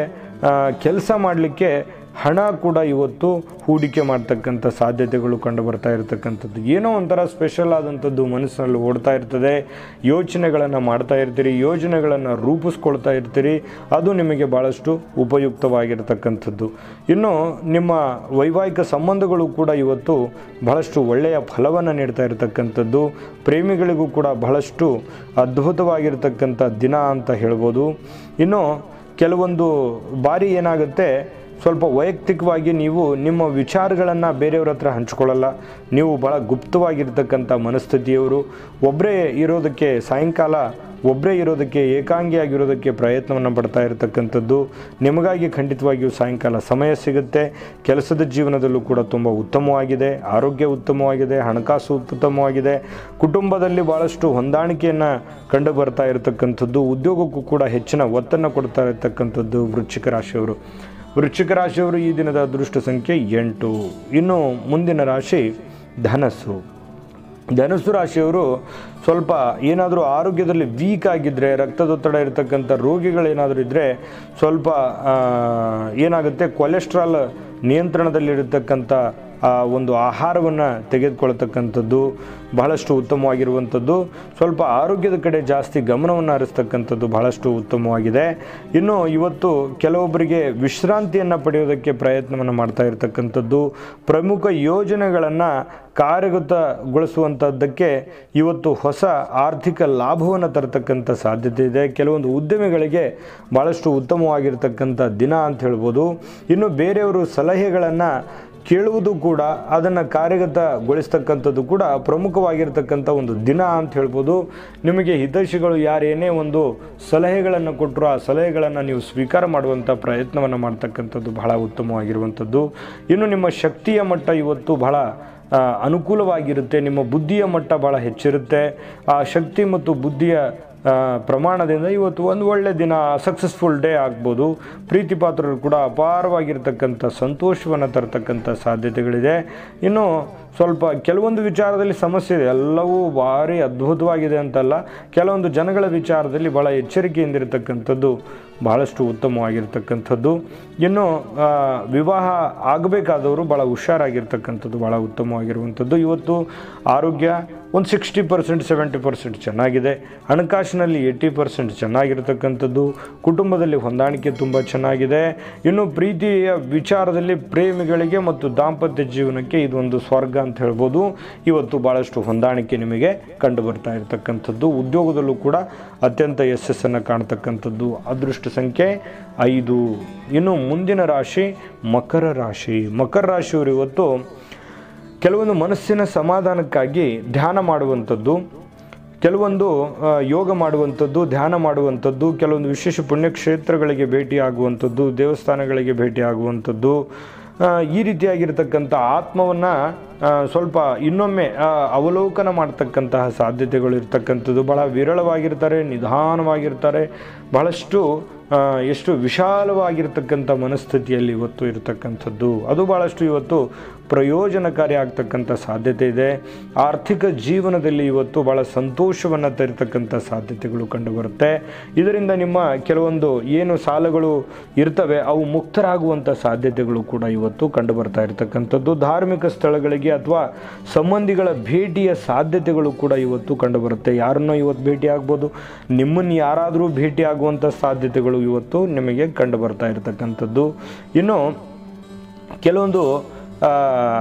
ಕೆಲಸ ಮಾಡಲಿಕ್ಕೆ ಹಣ ಕೂಡ ಇವತ್ತು ಹೂಡಿಕೆ ಮಾಡ್ತಕ್ಕಂಥ ಸಾಧ್ಯತೆಗಳು ಕಂಡು ಬರ್ತಾ ಇರತಕ್ಕಂಥದ್ದು ಏನೋ ಒಂಥರ ಸ್ಪೆಷಲ್ ಆದಂಥದ್ದು ಮನಸ್ಸಿನಲ್ಲಿ ಓಡ್ತಾ ಇರ್ತದೆ ಯೋಚನೆಗಳನ್ನು ಮಾಡ್ತಾ ಇರ್ತೀರಿ ಯೋಜನೆಗಳನ್ನು ರೂಪಿಸ್ಕೊಳ್ತಾ ಇರ್ತೀರಿ ಅದು ನಿಮಗೆ ಭಾಳಷ್ಟು ಉಪಯುಕ್ತವಾಗಿರ್ತಕ್ಕಂಥದ್ದು ಇನ್ನು ನಿಮ್ಮ ವೈವಾಹಿಕ ಸಂಬಂಧಗಳು ಕೂಡ ಇವತ್ತು ಬಹಳಷ್ಟು ಒಳ್ಳೆಯ ಫಲವನ್ನು ನೀಡ್ತಾ ಇರತಕ್ಕಂಥದ್ದು ಪ್ರೇಮಿಗಳಿಗೂ ಕೂಡ ಬಹಳಷ್ಟು ಅದ್ಭುತವಾಗಿರ್ತಕ್ಕಂಥ ದಿನ ಅಂತ ಹೇಳ್ಬೋದು ಇನ್ನು ಕೆಲವೊಂದು ಬಾರಿ ಏನಾಗುತ್ತೆ ಸ್ವಲ್ಪ ವೈಯಕ್ತಿಕವಾಗಿ ನೀವು ನಿಮ್ಮ ವಿಚಾರಗಳನ್ನು ಬೇರೆಯವ್ರ ಹತ್ರ ಹಂಚ್ಕೊಳ್ಳಲ್ಲ ನೀವು ಭಾಳ ಗುಪ್ತವಾಗಿರ್ತಕ್ಕಂಥ ಮನಸ್ಥಿತಿಯವರು ಒಬ್ಬರೇ ಇರೋದಕ್ಕೆ ಸಾಯಂಕಾಲ ಒಬ್ಬರೇ ಇರೋದಕ್ಕೆ ಏಕಾಂಗಿಯಾಗಿರೋದಕ್ಕೆ ಪ್ರಯತ್ನವನ್ನು ಪಡ್ತಾ ಇರತಕ್ಕಂಥದ್ದು ನಿಮಗಾಗಿ ಖಂಡಿತವಾಗಿಯೂ ಸಾಯಂಕಾಲ ಸಮಯ ಸಿಗುತ್ತೆ ಕೆಲಸದ ಜೀವನದಲ್ಲೂ ಕೂಡ ತುಂಬ ಉತ್ತಮವಾಗಿದೆ ಆರೋಗ್ಯ ಉತ್ತಮವಾಗಿದೆ ಹಣಕಾಸು ಉತ್ತಮವಾಗಿದೆ ಕುಟುಂಬದಲ್ಲಿ ಭಾಳಷ್ಟು ಹೊಂದಾಣಿಕೆಯನ್ನು ಕಂಡು ಬರ್ತಾ ಇರತಕ್ಕಂಥದ್ದು ಉದ್ಯೋಗಕ್ಕೂ ಕೂಡ ಹೆಚ್ಚಿನ ಒತ್ತನ್ನು ಕೊಡ್ತಾ ಇರತಕ್ಕಂಥದ್ದು ವೃಶ್ಚಿಕ ರಾಶಿಯವರು ವೃಶ್ಚಿಕ ರಾಶಿಯವರು ಈ ದಿನದ ಅದೃಷ್ಟ ಸಂಖ್ಯೆ ಎಂಟು ಇನ್ನು ಮುಂದಿನ ರಾಶಿ ಧನಸ್ಸು ಧನುಸ್ಸು ರಾಶಿಯವರು ಸ್ವಲ್ಪ ಏನಾದರೂ ಆರೋಗ್ಯದಲ್ಲಿ ವೀಕ್ ಆಗಿದ್ದರೆ ರಕ್ತದೊತ್ತಡ ಇರತಕ್ಕಂಥ ರೋಗಿಗಳೇನಾದರೂ ಇದ್ದರೆ ಸ್ವಲ್ಪ ಆ, ಏನಾಗುತ್ತೆ ಕೊಲೆಸ್ಟ್ರಾಲ್ ನಿಯಂತ್ರಣದಲ್ಲಿರತಕ್ಕಂಥ ಆ ಒಂದು ಆಹಾರವನ್ನು ತೆಗೆದುಕೊಳ್ತಕ್ಕಂಥದ್ದು ಬಹಳಷ್ಟು ಉತ್ತಮವಾಗಿರುವಂಥದ್ದು ಸ್ವಲ್ಪ ಆರೋಗ್ಯದ ಕಡೆ ಜಾಸ್ತಿ ಗಮನವನ್ನು ಹರಿಸ್ತಕ್ಕಂಥದ್ದು ಬಹಳಷ್ಟು ಉತ್ತಮವಾಗಿದೆ ಇನ್ನು ಇವತ್ತು ಕೆಲವೊಬ್ಬರಿಗೆ ವಿಶ್ರಾಂತಿಯನ್ನು ಪಡೆಯೋದಕ್ಕೆ ಪ್ರಯತ್ನವನ್ನು ಮಾಡ್ತಾ ಇರತಕ್ಕಂಥದ್ದು ಪ್ರಮುಖ ಯೋಜನೆಗಳನ್ನು ಕಾರ್ಯಗತಗೊಳಿಸುವಂಥದ್ದಕ್ಕೆ ಇವತ್ತು ಹೊಸ ಆರ್ಥಿಕ ಲಾಭವನ್ನು ತರತಕ್ಕಂಥ ಸಾಧ್ಯತೆ ಇದೆ ಕೆಲವೊಂದು ಉದ್ಯಮಿಗಳಿಗೆ ಭಾಳಷ್ಟು ಉತ್ತಮವಾಗಿರ್ತಕ್ಕಂಥ ದಿನ ಅಂತ ಹೇಳ್ಬೋದು ಇನ್ನು ಬೇರೆಯವರು ಸಲಹೆಗಳನ್ನು ಕೇಳುವುದು ಕೂಡ ಅದನ್ನು ಕಾರ್ಯಗತಗೊಳಿಸ್ತಕ್ಕಂಥದ್ದು ಕೂಡ ಪ್ರಮುಖವಾಗಿರ್ತಕ್ಕಂಥ ಒಂದು ದಿನ ಅಂತ ಹೇಳ್ಬೋದು ನಿಮಗೆ ಹಿತೈಷಿಗಳು ಯಾರೇನೇ ಒಂದು ಸಲಹೆಗಳನ್ನು ಕೊಟ್ಟರು ಆ ಸಲಹೆಗಳನ್ನು ನೀವು ಸ್ವೀಕಾರ ಮಾಡುವಂಥ ಪ್ರಯತ್ನವನ್ನು ಮಾಡ್ತಕ್ಕಂಥದ್ದು ಬಹಳ ಉತ್ತಮವಾಗಿರುವಂಥದ್ದು ಇನ್ನು ನಿಮ್ಮ ಶಕ್ತಿಯ ಮಟ್ಟ ಇವತ್ತು ಬಹಳ ಆ, ಅನುಕೂಲವಾಗಿರುತ್ತೆ ನಿಮ್ಮ ಬುದ್ಧಿಯ ಮಟ್ಟ ಭಾಳ ಹೆಚ್ಚಿರುತ್ತೆ ಆ ಶಕ್ತಿ ಮತ್ತು ಬುದ್ಧಿಯ ಆ, ಪ್ರಮಾಣದಿಂದ ಇವತ್ತು ಒಂದು ಒಳ್ಳೆ ದಿನ ಸಕ್ಸಸ್ಫುಲ್ ಡೇ ಆಗ್ಬೋದು ಪ್ರೀತಿ ಪಾತ್ರರು ಕೂಡ ಅಪಾರವಾಗಿರ್ತಕ್ಕಂಥ ಸಂತೋಷವನ್ನು ತರತಕ್ಕಂಥ ಸಾಧ್ಯತೆಗಳಿದೆ ಇನ್ನು ಸ್ವಲ್ಪ ಕೆಲವೊಂದು ವಿಚಾರದಲ್ಲಿ ಸಮಸ್ಯೆ ಇದೆ ಎಲ್ಲವೂ ಭಾರಿ ಅದ್ಭುತವಾಗಿದೆ ಅಂತಲ್ಲ ಕೆಲವೊಂದು ಜನಗಳ ವಿಚಾರದಲ್ಲಿ ಭಾಳ ಎಚ್ಚರಿಕೆಯಿಂದಿರತಕ್ಕಂಥದ್ದು ಬಹಳಷ್ಟು ಉತ್ತಮವಾಗಿರ್ತಕ್ಕಂಥದ್ದು ಇನ್ನು ಆ, ವಿವಾಹ ಆಗಬೇಕಾದವರು ಭಾಳ ಹುಷಾರಾಗಿರ್ತಕ್ಕಂಥದ್ದು ಭಾಳ ಉತ್ತಮವಾಗಿರುವಂಥದ್ದು ಇವತ್ತು ಆರೋಗ್ಯ ಒಂದು ಸಿಕ್ಸ್ಟಿ ಪರ್ಸೆಂಟ್ ಸೆವೆಂಟಿ ಪರ್ಸೆಂಟ್ ಚೆನ್ನಾಗಿದೆ ಹಣಕಾಸಿನಲ್ಲಿ ಏಯ್ಟಿ ಪರ್ಸೆಂಟ್ ಚೆನ್ನಾಗಿರ್ತಕ್ಕಂಥದ್ದು ಕುಟುಂಬದಲ್ಲಿ ಹೊಂದಾಣಿಕೆ ತುಂಬ ಚೆನ್ನಾಗಿದೆ ಇನ್ನು ಪ್ರೀತಿಯ ವಿಚಾರದಲ್ಲಿ ಪ್ರೇಮಿಗಳಿಗೆ ಮತ್ತು ದಾಂಪತ್ಯ ಜೀವನಕ್ಕೆ ಇದೊಂದು ಸ್ವರ್ಗ ಅಂತ ಹೇಳ್ಬೋದು ಇವತ್ತು ಭಾಳಷ್ಟು ಹೊಂದಾಣಿಕೆ ನಿಮಗೆ ಕಂಡು ಬರ್ತಾ ಇರತಕ್ಕಂಥದ್ದು ಉದ್ಯೋಗದಲ್ಲೂ ಕೂಡ ಅತ್ಯಂತ ಯಶಸ್ಸನ್ನು ಕಾಣ್ತಕ್ಕಂಥದ್ದು ಅದೃಷ್ಟ ಸಂಖ್ಯೆ ಐದು ಇನ್ನು ಮುಂದಿನ ರಾಶಿ ಮಕರ ರಾಶಿ ಮಕರ ರಾಶಿಯವರು ಇವತ್ತು ಕೆಲವೊಂದು ಮನಸ್ಸಿನ ಸಮಾಧಾನಕ್ಕಾಗಿ ಧ್ಯಾನ ಮಾಡುವಂಥದ್ದು ಕೆಲವೊಂದು ಆ, ಯೋಗ ಮಾಡುವಂಥದ್ದು ಧ್ಯಾನ ಮಾಡುವಂಥದ್ದು ಕೆಲವೊಂದು ವಿಶೇಷ ಪುಣ್ಯಕ್ಷೇತ್ರಗಳಿಗೆ ಭೇಟಿ ಆಗುವಂಥದ್ದು ದೇವಸ್ಥಾನಗಳಿಗೆ ಭೇಟಿ ಆಗುವಂಥದ್ದು ಆ, ಈ ರೀತಿಯಾಗಿರ್ತಕ್ಕಂಥ ಆತ್ಮವನ್ನು ಸ್ವಲ್ಪ ಇನ್ನೊಮ್ಮೆ ಆ, ಅವಲೋಕನ ಮಾಡ್ತಕ್ಕಂತಹ ಸಾಧ್ಯತೆಗಳು ಇರ್ತಕ್ಕಂಥದ್ದು ಬಹಳ ವಿರಳವಾಗಿರ್ತಾರೆ ನಿಧಾನವಾಗಿರ್ತಾರೆ ಬಹಳಷ್ಟು ಆ, ಎಷ್ಟು ವಿಶಾಲವಾಗಿರ್ತಕ್ಕಂಥ ಮನಸ್ಥಿತಿಯಲ್ಲಿ ಇವತ್ತು ಇರತಕ್ಕಂಥದ್ದು ಅದು ಭಾಳಷ್ಟು ಇವತ್ತು ಪ್ರಯೋಜನಕಾರಿ ಆಗ್ತಕ್ಕಂಥ ಸಾಧ್ಯತೆ ಇದೆ ಆರ್ಥಿಕ ಜೀವನದಲ್ಲಿ ಇವತ್ತು ಭಾಳ ಸಂತೋಷವನ್ನು ತರತಕ್ಕಂಥ ಸಾಧ್ಯತೆಗಳು ಕಂಡುಬರುತ್ತೆ ಇದರಿಂದ ನಿಮ್ಮ ಕೆಲವೊಂದು ಏನು ಸಾಲಗಳು ಇರ್ತವೆ ಅವು ಮುಕ್ತರಾಗುವಂಥ ಸಾಧ್ಯತೆಗಳು ಕೂಡ ಇವತ್ತು ಕಂಡುಬರ್ತಾ ಇರತಕ್ಕಂಥದ್ದು ಧಾರ್ಮಿಕ ಸ್ಥಳಗಳಿಗೆ ಅಥವಾ ಸಂಬಂಧಿಗಳ ಭೇಟಿಯ ಸಾಧ್ಯತೆಗಳು ಕೂಡ ಇವತ್ತು ಕಂಡುಬರುತ್ತೆ ಯಾರನ್ನೋ ಇವತ್ತು ಭೇಟಿ ಆಗ್ಬೋದು ನಿಮ್ಮನ್ನು ಯಾರಾದರೂ ಭೇಟಿ ಆಗುವಂಥ ಸಾಧ್ಯತೆಗಳು ಇವತ್ತು ನಿಮಗೆ ಕಂಡು ಬರ್ತಾ ಇರತಕ್ಕಂಥದ್ದು ಇನ್ನು ಕೆಲವೊಂದು ಆ,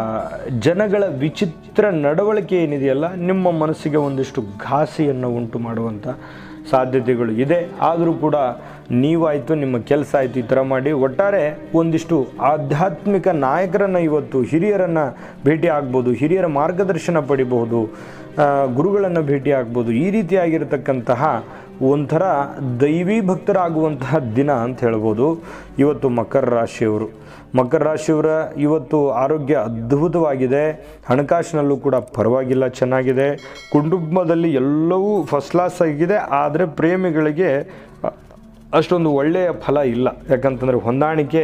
ಜನಗಳ ವಿಚಿತ್ರ ನಡವಳಿಕೆ ಏನಿದೆಯಲ್ಲ ನಿಮ್ಮ ಮನಸ್ಸಿಗೆ ಒಂದಿಷ್ಟು ಘಾಸಿಯನ್ನು ಉಂಟು ಮಾಡುವಂಥ ಸಾಧ್ಯತೆಗಳು ಇದೆ ಆದರೂ ಕೂಡ ನೀವಾಯಿತು ನಿಮ್ಮ ಕೆಲಸ ಆಯಿತು ಈ ಥರ ಮಾಡಿ ಒಟ್ಟಾರೆ ಒಂದಿಷ್ಟು ಆಧ್ಯಾತ್ಮಿಕ ನಾಯಕರನ್ನು ಇವತ್ತು ಹಿರಿಯರನ್ನು ಭೇಟಿ ಆಗ್ಬೋದು ಹಿರಿಯರ ಮಾರ್ಗದರ್ಶನ ಪಡಿಬಹುದು ಆ, ಗುರುಗಳನ್ನು ಭೇಟಿ ಆಗ್ಬೋದು ಈ ರೀತಿಯಾಗಿರ್ತಕ್ಕಂತಹ ಒಂಥರ ದೈವಿ ಭಕ್ತರಾಗುವಂತಹ ದಿನ ಅಂತ ಹೇಳ್ಬೋದು ಇವತ್ತು ಮಕರ ರಾಶಿಯವರು ಮಕರ ರಾಶಿಯವರ ಇವತ್ತು ಆರೋಗ್ಯ ಅದ್ಭುತವಾಗಿದೆ ಹಣಕಾಸಿನಲ್ಲೂ ಕೂಡ ಪರವಾಗಿಲ್ಲ ಚೆನ್ನಾಗಿದೆ ಕುಟುಂಬದಲ್ಲಿ ಎಲ್ಲವೂ ಫಸ್ಟ್ ಕ್ಲಾಸ್ ಆಗಿದೆ ಆದರೆ ಪ್ರೇಮಿಗಳಿಗೆ ಅ- ಅಷ್ಟೊಂದು ಒಳ್ಳೆಯ ಫಲ ಇಲ್ಲ ಯಾಕಂತಂದರೆ ಹೊಂದಾಣಿಕೆ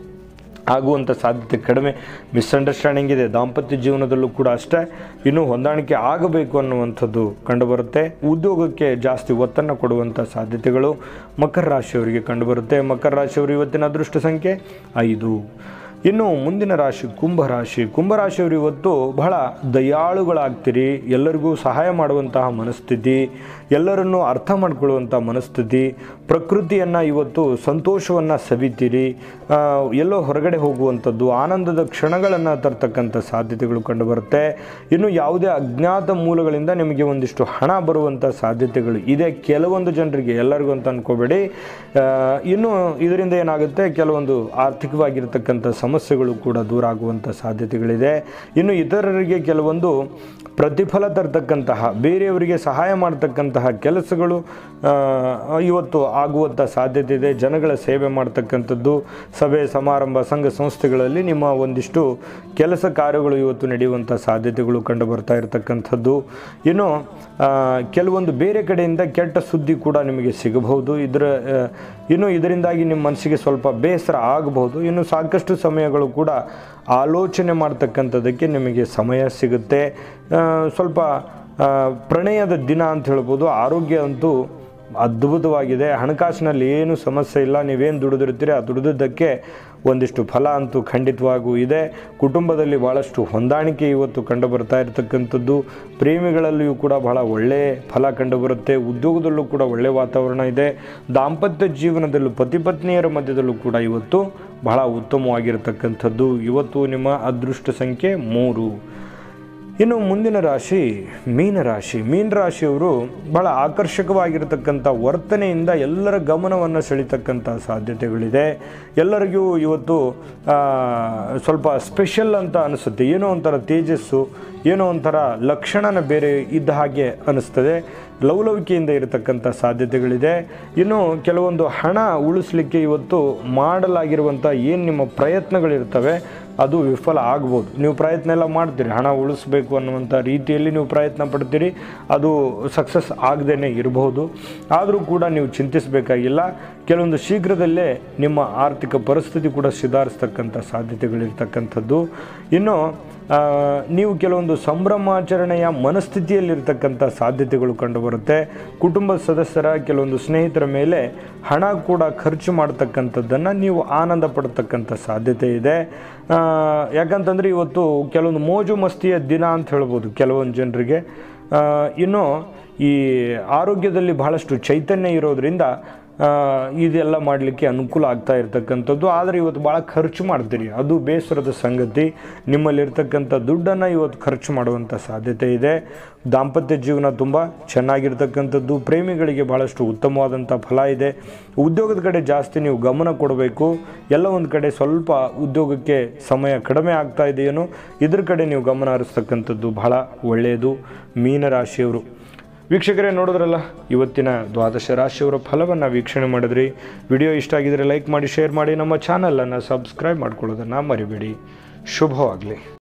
ಆಗುವಂಥ ಸಾಧ್ಯತೆ ಕಡಿಮೆ ಮಿಸ್ಅಂಡರ್ಸ್ಟ್ಯಾಂಡಿಂಗ್ ಇದೆ ದಾಂಪತ್ಯ ಜೀವನದಲ್ಲೂ ಕೂಡ ಅಷ್ಟೇ ಇನ್ನೂ ಹೊಂದಾಣಿಕೆ ಆಗಬೇಕು ಅನ್ನುವಂಥದ್ದು ಕಂಡುಬರುತ್ತೆ ಉದ್ಯೋಗಕ್ಕೆ ಜಾಸ್ತಿ ಒತ್ತನ್ನು ಕೊಡುವಂಥ ಸಾಧ್ಯತೆಗಳು ಮಕರ ರಾಶಿಯವರಿಗೆ ಕಂಡುಬರುತ್ತೆ ಮಕರ ರಾಶಿಯವರು ಇವತ್ತಿನ ಅದೃಷ್ಟ ಸಂಖ್ಯೆ ಐದು ಇನ್ನು ಮುಂದಿನ ರಾಶಿ ಕುಂಭರಾಶಿ ಕುಂಭರಾಶಿಯವರು ಇವತ್ತು ಬಹಳ ದಯಾಳುಗಳಾಗ್ತೀರಿ ಎಲ್ಲರಿಗೂ ಸಹಾಯ ಮಾಡುವಂತಹ ಮನಸ್ಥಿತಿ ಎಲ್ಲರನ್ನೂ ಅರ್ಥ ಮಾಡ್ಕೊಳ್ಳುವಂಥ ಮನಸ್ಥಿತಿ ಪ್ರಕೃತಿಯನ್ನು ಇವತ್ತು ಸಂತೋಷವನ್ನು ಸವಿತೀರಿ ಆ, ಎಲ್ಲೋ ಹೊರಗಡೆ ಹೋಗುವಂಥದ್ದು ಆನಂದದ ಕ್ಷಣಗಳನ್ನು ತರ್ತಕ್ಕಂಥ ಸಾಧ್ಯತೆಗಳು ಕಂಡುಬರುತ್ತೆ ಇನ್ನು ಯಾವುದೇ ಅಜ್ಞಾತ ಮೂಲಗಳಿಂದ ನಿಮಗೆ ಒಂದಿಷ್ಟು ಹಣ ಬರುವಂಥ ಸಾಧ್ಯತೆಗಳು ಇದೆ ಕೆಲವೊಂದು ಜನರಿಗೆ ಎಲ್ಲರಿಗೂ ಅಂತ ಅನ್ಕೋಬೇಡಿ ಆ, ಇನ್ನು ಇದರಿಂದ ಏನಾಗುತ್ತೆ ಕೆಲವೊಂದು ಆರ್ಥಿಕವಾಗಿರ್ತಕ್ಕಂಥ ಸಮಸ್ಯೆಗಳು ಕೂಡ ದೂರ ಆಗುವಂಥ ಸಾಧ್ಯತೆಗಳಿದೆ ಇನ್ನು ಇತರರಿಗೆ ಕೆಲವೊಂದು ಪ್ರತಿಫಲ ತರ್ತಕ್ಕಂತಹ ಬೇರೆಯವರಿಗೆ ಸಹಾಯ ಮಾಡ್ತಕ್ಕಂತಹ ಕೆಲಸಗಳು ಆ, ಇವತ್ತು ಆಗುವಂಥ ಸಾಧ್ಯತೆ ಇದೆ ಜನಗಳ ಸೇವೆ ಮಾಡ್ತಕ್ಕಂಥದ್ದು ಸಭೆ ಸಮಾರಂಭ ಸಂಘ ಸಂಸ್ಥೆಗಳಲ್ಲಿ ನಿಮ್ಮ ಒಂದಿಷ್ಟು ಕೆಲಸ ಕಾರ್ಯಗಳು ಇವತ್ತು ನಡೆಯುವಂಥ ಸಾಧ್ಯತೆಗಳು ಕಂಡು ಬರ್ತಾ ಇರತಕ್ಕಂಥದ್ದು ಇನ್ನು ಆ, ಕೆಲವೊಂದು ಬೇರೆ ಕಡೆಯಿಂದ ಕೆಟ್ಟ ಸುದ್ದಿ ಕೂಡ ನಿಮಗೆ ಸಿಗಬಹುದು ಇದರ ಆ, ಇನ್ನು ಇದರಿಂದಾಗಿ ನಿಮ್ಮ ಮನಸ್ಸಿಗೆ ಸ್ವಲ್ಪ ಬೇಸರ ಆಗಬಹುದು ಇನ್ನು ಸಾಕಷ್ಟು ಸಮಯಗಳು ಕೂಡ ಆಲೋಚನೆ ಮಾಡ್ತಕ್ಕಂಥದ್ದಕ್ಕೆ ನಿಮಗೆ ಸಮಯ ಸಿಗುತ್ತೆ ಆ, ಸ್ವಲ್ಪ ಆ, ಪ್ರಣಯದ ದಿನ ಅಂತ ಹೇಳ್ಬೋದು ಆರೋಗ್ಯ ಅಂತೂ ಅದ್ಭುತವಾಗಿದೆ ಹಣಕಾಸಿನಲ್ಲಿ ಏನು ಸಮಸ್ಯೆ ಇಲ್ಲ ನೀವೇನು ದುಡಿದಿರ್ತೀರಿ ಆ ದುಡಿದದ್ದಕ್ಕೆ ಒಂದಿಷ್ಟು ಫಲ ಅಂತೂ ಖಂಡಿತವಾಗೂ ಇದೆ ಕುಟುಂಬದಲ್ಲಿ ಭಾಳಷ್ಟು ಹೊಂದಾಣಿಕೆ ಇವತ್ತು ಕಂಡು ಬರ್ತಾ ಇರತಕ್ಕಂಥದ್ದು ಪ್ರೇಮಿಗಳಲ್ಲಿಯೂ ಕೂಡ ಬಹಳ ಒಳ್ಳೆಯ ಫಲ ಕಂಡುಬರುತ್ತೆ ಉದ್ಯೋಗದಲ್ಲೂ ಕೂಡ ಒಳ್ಳೆಯ ವಾತಾವರಣ ಇದೆ ದಾಂಪತ್ಯ ಜೀವನದಲ್ಲೂ ಪತಿ ಪತ್ನಿಯರ ಮಧ್ಯದಲ್ಲೂ ಕೂಡ ಇವತ್ತು ಬಹಳ ಉತ್ತಮವಾಗಿರತಕ್ಕಂಥದ್ದು ಇವತ್ತು ನಿಮ್ಮ ಅದೃಷ್ಟ ಸಂಖ್ಯೆ ಮೂರು ಇನ್ನು ಮುಂದಿನ ರಾಶಿ ಮೀನರಾಶಿ ಮೀನರಾಶಿಯವರು ಬಹಳ ಆಕರ್ಷಕವಾಗಿರತಕ್ಕಂಥ ವರ್ತನೆಯಿಂದ ಎಲ್ಲರ ಗಮನವನ್ನು ಸೆಳೀತಕ್ಕಂಥ ಸಾಧ್ಯತೆಗಳಿದೆ ಎಲ್ಲರಿಗೂ ಇವತ್ತು ಆ, ಸ್ವಲ್ಪ ಸ್ಪೆಷಲ್ ಅಂತ ಅನಿಸುತ್ತೆ ಏನೋ ಒಂಥರ ತೇಜಸ್ಸು ಏನೋ ಒಂಥರ ಲಕ್ಷಣನ ಬೇರೆ ಇದ್ದ ಹಾಗೆ ಅನಿಸ್ತದೆ ಲವಲವಿಕೆಯಿಂದ ಇರತಕ್ಕಂಥ ಸಾಧ್ಯತೆಗಳಿದೆ ಇನ್ನು ಕೆಲವೊಂದು ಹಣ ಉಳಿಸ್ಲಿಕ್ಕೆ ಇವತ್ತು ಮಾಡಲಾಗಿರುವಂಥ ಏನು ನಿಮ್ಮ ಪ್ರಯತ್ನಗಳಿರ್ತವೆ ಅದು ವಿಫಲ ಆಗ್ಬೋದು ನೀವು ಪ್ರಯತ್ನ ಎಲ್ಲ ಮಾಡ್ತೀರಿ ಹಣ ಉಳಿಸ್ಬೇಕು ಅನ್ನುವಂಥ ರೀತಿಯಲ್ಲಿ ನೀವು ಪ್ರಯತ್ನ ಪಡ್ತೀರಿ ಅದು ಸಕ್ಸಸ್ ಆಗದೇ ಇರಬಹುದು ಆದರೂ ಕೂಡ ನೀವು ಚಿಂತಿಸಬೇಕಾಗಿಲ್ಲ ಕೆಲವೊಂದು ಶೀಘ್ರದಲ್ಲೇ ನಿಮ್ಮ ಆರ್ಥಿಕ ಪರಿಸ್ಥಿತಿ ಕೂಡ ಸುಧಾರಿಸ್ತಕ್ಕಂಥ ಸಾಧ್ಯತೆಗಳಿರ್ತಕ್ಕಂಥದ್ದು ಇನ್ನು ಆ, ನೀವು ಕೆಲವೊಂದು ಸಂಭ್ರಮಾಚರಣೆಯ ಮನಸ್ಥಿತಿಯಲ್ಲಿರ್ತಕ್ಕಂಥ ಸಾಧ್ಯತೆಗಳು ಕಂಡುಬರುತ್ತೆ ಕುಟುಂಬದ ಸದಸ್ಯರ ಕೆಲವೊಂದು ಸ್ನೇಹಿತರ ಮೇಲೆ ಹಣ ಕೂಡ ಖರ್ಚು ಮಾಡ್ತಕ್ಕಂಥದ್ದನ್ನು ನೀವು ಆನಂದ ಪಡ್ತಕ್ಕಂಥ ಸಾಧ್ಯತೆ ಇದೆ ಆ, ಯಾಕಂತಂದರೆ ಇವತ್ತು ಕೆಲವೊಂದು ಮೋಜು ಮಸ್ತಿಯ ದಿನ ಅಂತ ಹೇಳ್ಬೋದು ಕೆಲವೊಂದು ಜನರಿಗೆ ಆ, ಇನ್ನು ಈ ಆರೋಗ್ಯದಲ್ಲಿ ಬಹಳಷ್ಟು ಚೈತನ್ಯ ಇರೋದ್ರಿಂದ ಆ, ಇದೆಲ್ಲ ಮಾಡಲಿಕ್ಕೆ ಅನುಕೂಲ ಆಗ್ತಾ ಇರ್ತಕ್ಕಂಥದ್ದು ಆದರೆ ಇವತ್ತು ಭಾಳ ಖರ್ಚು ಮಾಡ್ತೀರಿ ಅದು ಬೇಸರದ ಸಂಗತಿ ನಿಮ್ಮಲ್ಲಿರ್ತಕ್ಕಂಥ ದುಡ್ಡನ್ನು ಇವತ್ತು ಖರ್ಚು ಮಾಡುವಂಥ ಸಾಧ್ಯತೆ ಇದೆ ದಾಂಪತ್ಯ ಜೀವನ ತುಂಬ ಚೆನ್ನಾಗಿರ್ತಕ್ಕಂಥದ್ದು ಪ್ರೇಮಿಗಳಿಗೆ ಭಾಳಷ್ಟು ಉತ್ತಮವಾದಂಥ ಫಲ ಇದೆ ಉದ್ಯೋಗದ ಕಡೆ ಜಾಸ್ತಿ ನೀವು ಗಮನ ಕೊಡಬೇಕು ಎಲ್ಲ ಒಂದು ಕಡೆ ಸ್ವಲ್ಪ ಉದ್ಯೋಗಕ್ಕೆ ಸಮಯ ಕಡಿಮೆ ಆಗ್ತಾ ಇದೆಯೇನೋ ಇದ್ರ ಕಡೆ ನೀವು ಗಮನ ಹರಿಸ್ತಕ್ಕಂಥದ್ದು ಬಹಳ ಒಳ್ಳೆಯದು ಮೀನರಾಶಿಯವರು ವೀಕ್ಷಕರೇ ನೋಡಿದ್ರಲ್ಲ ಇವತ್ತಿನ ದ್ವಾದಶ ರಾಶಿಯವರ ಫಲವನ್ನು ವೀಕ್ಷಣೆ ಮಾಡಿದ್ರಿ ವಿಡಿಯೋ ಇಷ್ಟ ಆಗಿದ್ರೆ ಲೈಕ್ ಮಾಡಿ ಶೇರ್ ಮಾಡಿ ನಮ್ಮ ಚಾನಲನ್ನು ಸಬ್ಸ್ಕ್ರೈಬ್ ಮಾಡ್ಕೊಳ್ಳೋದನ್ನು ಮರಿಬೇಡಿ ಶುಭವಾಗಲಿ